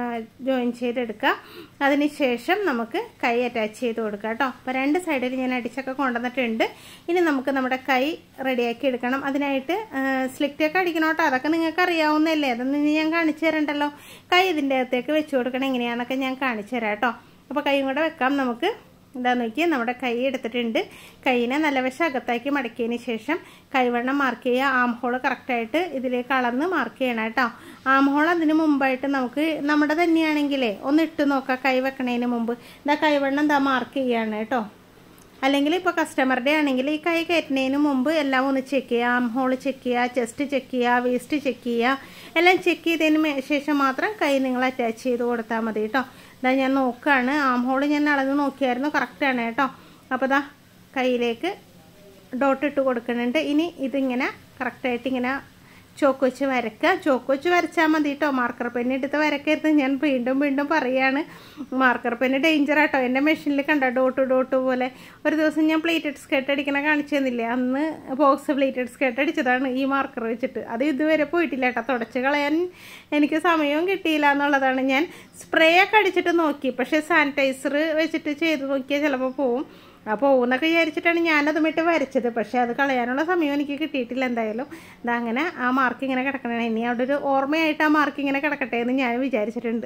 ജോയിൻ ചെയ്തെടുക്കുക അതിനുശേഷം നമുക്ക് കൈ അറ്റാച്ച് ചെയ്ത് കൊടുക്കുക കേട്ടോ അപ്പോൾ രണ്ട് സൈഡിൽ ഞാൻ അടിച്ചൊക്കെ കൊണ്ടുവന്നിട്ടുണ്ട് ഇനി നമുക്ക് നമ്മുടെ കൈ റെഡിയാക്കി എടുക്കണം അതിനായിട്ട് സ്ലിക്റ്റൊക്കെ അടിക്കണം കേട്ടോ അതൊക്കെ നിങ്ങൾക്ക് അറിയാവുന്നതല്ലേ അതൊന്നും ഞാൻ കാണിച്ചു തരണ്ടല്ലോ കൈ ഇതിൻ്റെ അകത്തേക്ക് വെച്ച് കൊടുക്കണം എങ്ങനെയാണെന്നൊക്കെ ഞാൻ കാണിച്ചു തരാം കേട്ടോ അപ്പോൾ കൈയും കൂടെ വെക്കാം നമുക്ക് എന്താ നോക്കി നമ്മുടെ കൈ എടുത്തിട്ടുണ്ട് കൈയിനെ നല്ല വശം അകത്താക്കി മടക്കിയതിന് ശേഷം കൈവണ്ണം മാർക്ക് ചെയ്യുക ആം ഹോൾ കറക്റ്റായിട്ട് ഇതിലേക്ക് അളന്ന് മാർക്ക് ചെയ്യണം കേട്ടോ ആം ഹോൾ അതിന് മുമ്പായിട്ട് നമുക്ക് നമ്മുടെ തന്നെയാണെങ്കിലേ ഒന്ന് ഇട്ട് നോക്കാം കൈ വെക്കണതിന് മുമ്പ് ഇതാ കൈവണ്ണം എന്താ മാർക്ക് ചെയ്യാണ് കേട്ടോ അല്ലെങ്കിൽ ഇപ്പോൾ കസ്റ്റമറുടെ ആണെങ്കിൽ ഈ കൈ കയറ്റുന്നതിന് മുമ്പ് എല്ലാം ഒന്ന് ചെക്ക് ചെയ്യുക ആം ഹോൾ ചെക്ക് ചെയ്യുക ചെസ്റ്റ് ചെക്ക് ചെയ്യുക വേസ്റ്റ് ചെക്ക് ചെയ്യുക എല്ലാം ചെക്ക് ചെയ്തതിന് ശേഷം മാത്രം കൈ നിങ്ങൾ അറ്റാച്ച് ചെയ്ത് കൊടുത്താൽ മതി കേട്ടോ ഇതാ ഞാൻ നോക്കുകയാണ് ആം ഹോൾ ഞാൻ അളന്ന് നോക്കിയായിരുന്നു കറക്റ്റാണ് കേട്ടോ അപ്പോൾ ഇതാ കയ്യിലേക്ക് ഡോട്ട് ഇട്ട് കൊടുക്കുന്നുണ്ട് ഇനി ഇതിങ്ങനെ കറക്റ്റായിട്ട് ഇങ്ങനെ ചോക്ക് വെച്ച് വരയ്ക്കുക ചോക്ക് വെച്ച് വരച്ചാൽ മതി കേട്ടോ മാർക്കർ പെൻ എടുത്ത് വരക്കരുത് ഞാൻ വീണ്ടും വീണ്ടും പറയാണ് മാർക്കർ പെന്ന് ഡേഞ്ചർ ആട്ടോ എൻ്റെ മെഷീനിൽ കണ്ട ഡോട്ട് ഡോട്ട് പോലെ ഒരു ദിവസം ഞാൻ പ്ലേറ്റഡ് സ്കേർട്ട് അടിക്കണ കാണിച്ചു തന്നില്ലേ അന്ന് ബോക്സ് പ്ലേറ്റഡ് സ്കേർട്ട് അടിച്ചതാണ് ഈ മാർക്കർ വെച്ചിട്ട് അത് ഇതുവരെ പോയിട്ടില്ല കേട്ടോ തുടച്ച് കളയാൻ എനിക്ക് സമയവും കിട്ടിയില്ല എന്നുള്ളതാണ് ഞാൻ സ്പ്രേ ഒക്കെ അടിച്ചിട്ട് നോക്കി പക്ഷേ സാനിറ്റൈസർ വെച്ചിട്ട് ചെയ്ത് നോക്കിയാൽ ചിലപ്പോൾ പോവും അപ്പോൾ പോകുന്നൊക്കെ വിചാരിച്ചിട്ടാണ് ഞാനതുമിട്ട് വരച്ചത് പക്ഷേ അത് കളയാനുള്ള സമയം എനിക്ക് കിട്ടിയിട്ടില്ല എന്തായാലും ഇതാ അങ്ങനെ ആ മാർക്ക് ഇങ്ങനെ കിടക്കണേ ഇനി അവിടെ ഒരു ഓർമ്മയായിട്ട് ആ മാർക്ക് ഇങ്ങനെ കിടക്കട്ടെ എന്ന് ഞാൻ വിചാരിച്ചിട്ടുണ്ട്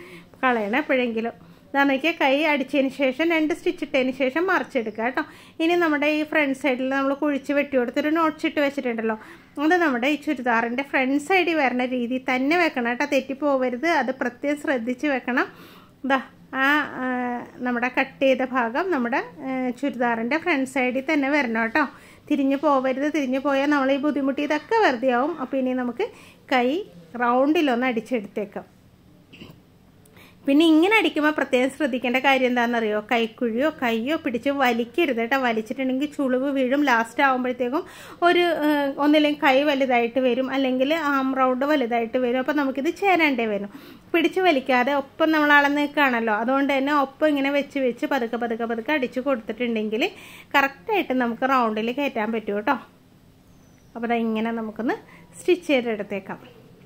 കളയണം എപ്പോഴെങ്കിലും ഇതാ നോക്കിയാൽ കൈ അടിച്ചതിന് ശേഷം രണ്ട് സ്റ്റിച്ച് ഇട്ടതിന് ശേഷം മറിച്ചെടുക്കുക കേട്ടോ ഇനി നമ്മുടെ ഈ ഫ്രണ്ട് സൈഡിൽ നമ്മൾ കുഴിച്ച് വെട്ടി കൊടുത്തൊരു നോട്ട്സ് ഇട്ട് വെച്ചിട്ടുണ്ടല്ലോ അത് നമ്മുടെ ഈ ചുരിദാറിൻ്റെ ഫ്രണ്ട് സൈഡിൽ വരുന്ന രീതിയിൽ തന്നെ വെക്കണം കേട്ടോ തെറ്റിപ്പോവരുത് അത് പ്രത്യേകം ശ്രദ്ധിച്ച് വെക്കണം ഇതാ ആ നമ്മുടെ കട്ട് ചെയ്ത ഭാഗം നമ്മുടെ ചുരിദാറിൻ്റെ ഫ്രണ്ട് സൈഡിൽ തന്നെ വരണം കേട്ടോ തിരിഞ്ഞു പോവരുത് തിരിഞ്ഞു പോയാൽ നമ്മൾ ഈ ബുദ്ധിമുട്ട് ഇതൊക്കെ വെറുതെ ആവും അപ്പോൾ ഇനി നമുക്ക് കൈ റൗണ്ടിലൊന്ന് അടിച്ചെടുത്തേക്കാം പിന്നെ ഇങ്ങനെ അടിക്കുമ്പോൾ പ്രത്യേകം ശ്രദ്ധിക്കേണ്ട കാര്യം എന്താണെന്നറിയോ കൈക്കുഴിയോ കയ്യോ പിടിച്ച് വലിക്കരുത് കേട്ടോ വലിച്ചിട്ടുണ്ടെങ്കിൽ ചുളിവ് വീഴും ലാസ്റ്റ് ആകുമ്പോഴത്തേക്കും ഒരു ഏഹ്, ഒന്നില്ലെങ്കിൽ കൈ വലുതായിട്ട് വരും അല്ലെങ്കിൽ ആം റൗണ്ട് വലുതായിട്ട് വരും അപ്പോൾ നമുക്കിത് ചേരേണ്ടേ വരും പിടിച്ച് വലിക്കാതെ ഒപ്പം നമ്മൾ അളന്ന് നിൽക്കുകയാണല്ലോ അതുകൊണ്ട് തന്നെ ഒപ്പം ഇങ്ങനെ വെച്ച് വെച്ച് പതുക്കെ പതുക്കെ പതുക്കെ അടിച്ച് കൊടുത്തിട്ടുണ്ടെങ്കിൽ കറക്റ്റായിട്ട് നമുക്ക് റൗണ്ടിൽ കയറ്റാൻ പറ്റും കേട്ടോ അപ്പോൾ ദാ ഇങ്ങനെ നമുക്കൊന്ന് സ്റ്റിച്ച് ചെയ്തെടുത്തേക്കാം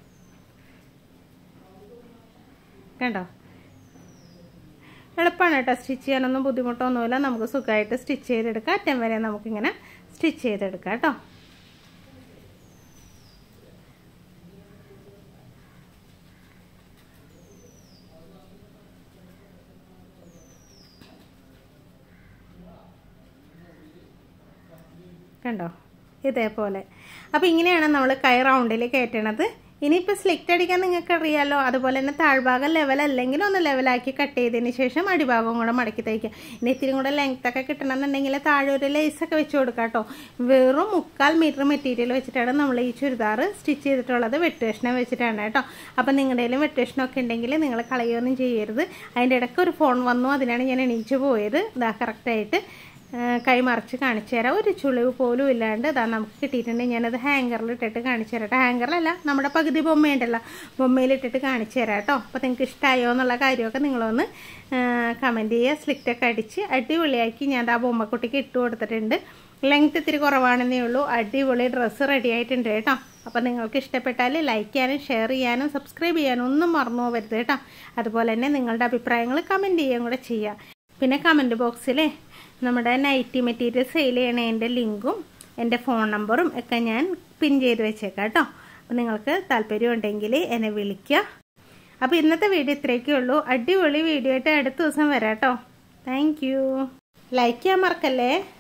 കണ്ടോ എളുപ്പമാണ് കേട്ടോ സ്റ്റിച്ച് ചെയ്യാനൊന്നും ബുദ്ധിമുട്ടൊന്നുമില്ല നമുക്ക് സുഖമായിട്ട് സ്റ്റിച്ച് ചെയ്തെടുക്കാം അറ്റം വരെ നമുക്കിങ്ങനെ സ്റ്റിച്ച് ചെയ്തെടുക്കാം കേട്ടോ കണ്ടോ ഇതേപോലെ അപ്പോൾ ഇങ്ങനെയാണ് നമ്മൾ കൈ റൗണ്ടിൽ കയറ്റണത് ഇനിയിപ്പോൾ സ്ലിക്റ്റ് അടിക്കാൻ നിങ്ങൾക്ക് അറിയാമല്ലോ അതുപോലെ തന്നെ താഴ്ഭാഗം ലെവൽ അല്ലെങ്കിൽ ഒന്ന് ലെവലാക്കി കട്ട് ചെയ്തതിന് ശേഷം അടിഭാഗം കൂടെ മടക്കി തയ്ക്കുക ഇനി ഇത്തിരി കൂടെ ലെങ്ത് ഒക്കെ കിട്ടണമെന്നുണ്ടെങ്കിൽ താഴെ ഒരു ലേസൊക്കെ വെച്ച് കൊടുക്കാം കേട്ടോ വെറും മുക്കാൽ മീറ്റർ മെറ്റീരിയൽ വെച്ചിട്ടാണ് നമ്മൾ ഈ ചുരിദാർ സ്റ്റിച്ച് ചെയ്തിട്ടുള്ളത് വെട്ടുവേഷനം വെച്ചിട്ടാണ് കേട്ടോ അപ്പം നിങ്ങളുടെ കയ്യിലും വെട്ടുവേഷനമൊക്കെ ഉണ്ടെങ്കിൽ നിങ്ങൾ കളയൊന്നും ചെയ്യരുത് അതിൻ്റെ ഇടയ്ക്ക് ഒരു ഫോൺ വന്നു അതിനാണ് ഞാൻ എണീച്ച് പോയത് ഇതാ കറക്റ്റായിട്ട് കൈ മറിച്ച് കാണിച്ചു തരാം ഒരു ചുളിവ് പോലും ഇല്ലാണ്ട് ഇതാ നമുക്ക് കിട്ടിയിട്ടുണ്ടെങ്കിൽ ഞാനത് ഹാങ്കറിൽ ഇട്ടിട്ട് കാണിച്ചു തരാം കേട്ടോ ഹാങ്കറിലല്ല നമ്മുടെ പകുതി ബൊമ്മയുണ്ടല്ലോ ബൊമ്മയിൽ ഇട്ടിട്ട് കാണിച്ചു തരാം കേട്ടോ അപ്പോൾ നിങ്ങൾക്ക് ഇഷ്ടമായോ എന്നുള്ള കാര്യമൊക്കെ നിങ്ങളൊന്ന് കമൻറ്റ് ചെയ്യുക സ്ലിക്റ്റൊക്കെ അടിച്ച് അടിപൊളിയാക്കി ഞാൻ ആ ബൊമ്മക്കുട്ടിക്ക് ഇട്ട് കൊടുത്തിട്ടുണ്ട് ലെങ്ത് ഇത്തിരി കുറവാണെന്നേ ഉള്ളൂ അടിപൊളി ഡ്രസ്സ് റെഡി ആയിട്ടുണ്ട് കേട്ടോ അപ്പോൾ നിങ്ങൾക്ക് ഇഷ്ടപ്പെട്ടാൽ ലൈക്ക് ചെയ്യാനും ഷെയർ ചെയ്യാനും സബ്സ്ക്രൈബ് ചെയ്യാനും ഒന്നും മറന്നു പോകരുത് കേട്ടോ അതുപോലെ തന്നെ നിങ്ങളുടെ അഭിപ്രായങ്ങൾ കമൻറ്റ് ചെയ്യുകയും കൂടെ ചെയ്യുക പിന്നെ കമൻറ്റ് ബോക്സിൽ നമ്മുടെ നൈറ്റി മെറ്റീരിയൽ സെയിൽ ചെയ്യണതിൻ്റെ ലിങ്കും എൻ്റെ ഫോൺ നമ്പറും ഒക്കെ ഞാൻ പിൻ ചെയ്ത് വെച്ചേക്കാം കേട്ടോ അപ്പോൾ നിങ്ങൾക്ക് താല്പര്യം ഉണ്ടെങ്കിൽ എന്നെ വിളിക്കുക അപ്പോൾ ഇന്നത്തെ വീഡിയോ ഇത്രയൊക്കെ ഉള്ളൂ അടിപൊളി വീഡിയോ ആയിട്ട് അടുത്ത ദിവസം വരാം കേട്ടോ താങ്ക് യു ലൈക്ക് ചെയ്യാൻ മറക്കല്ലേ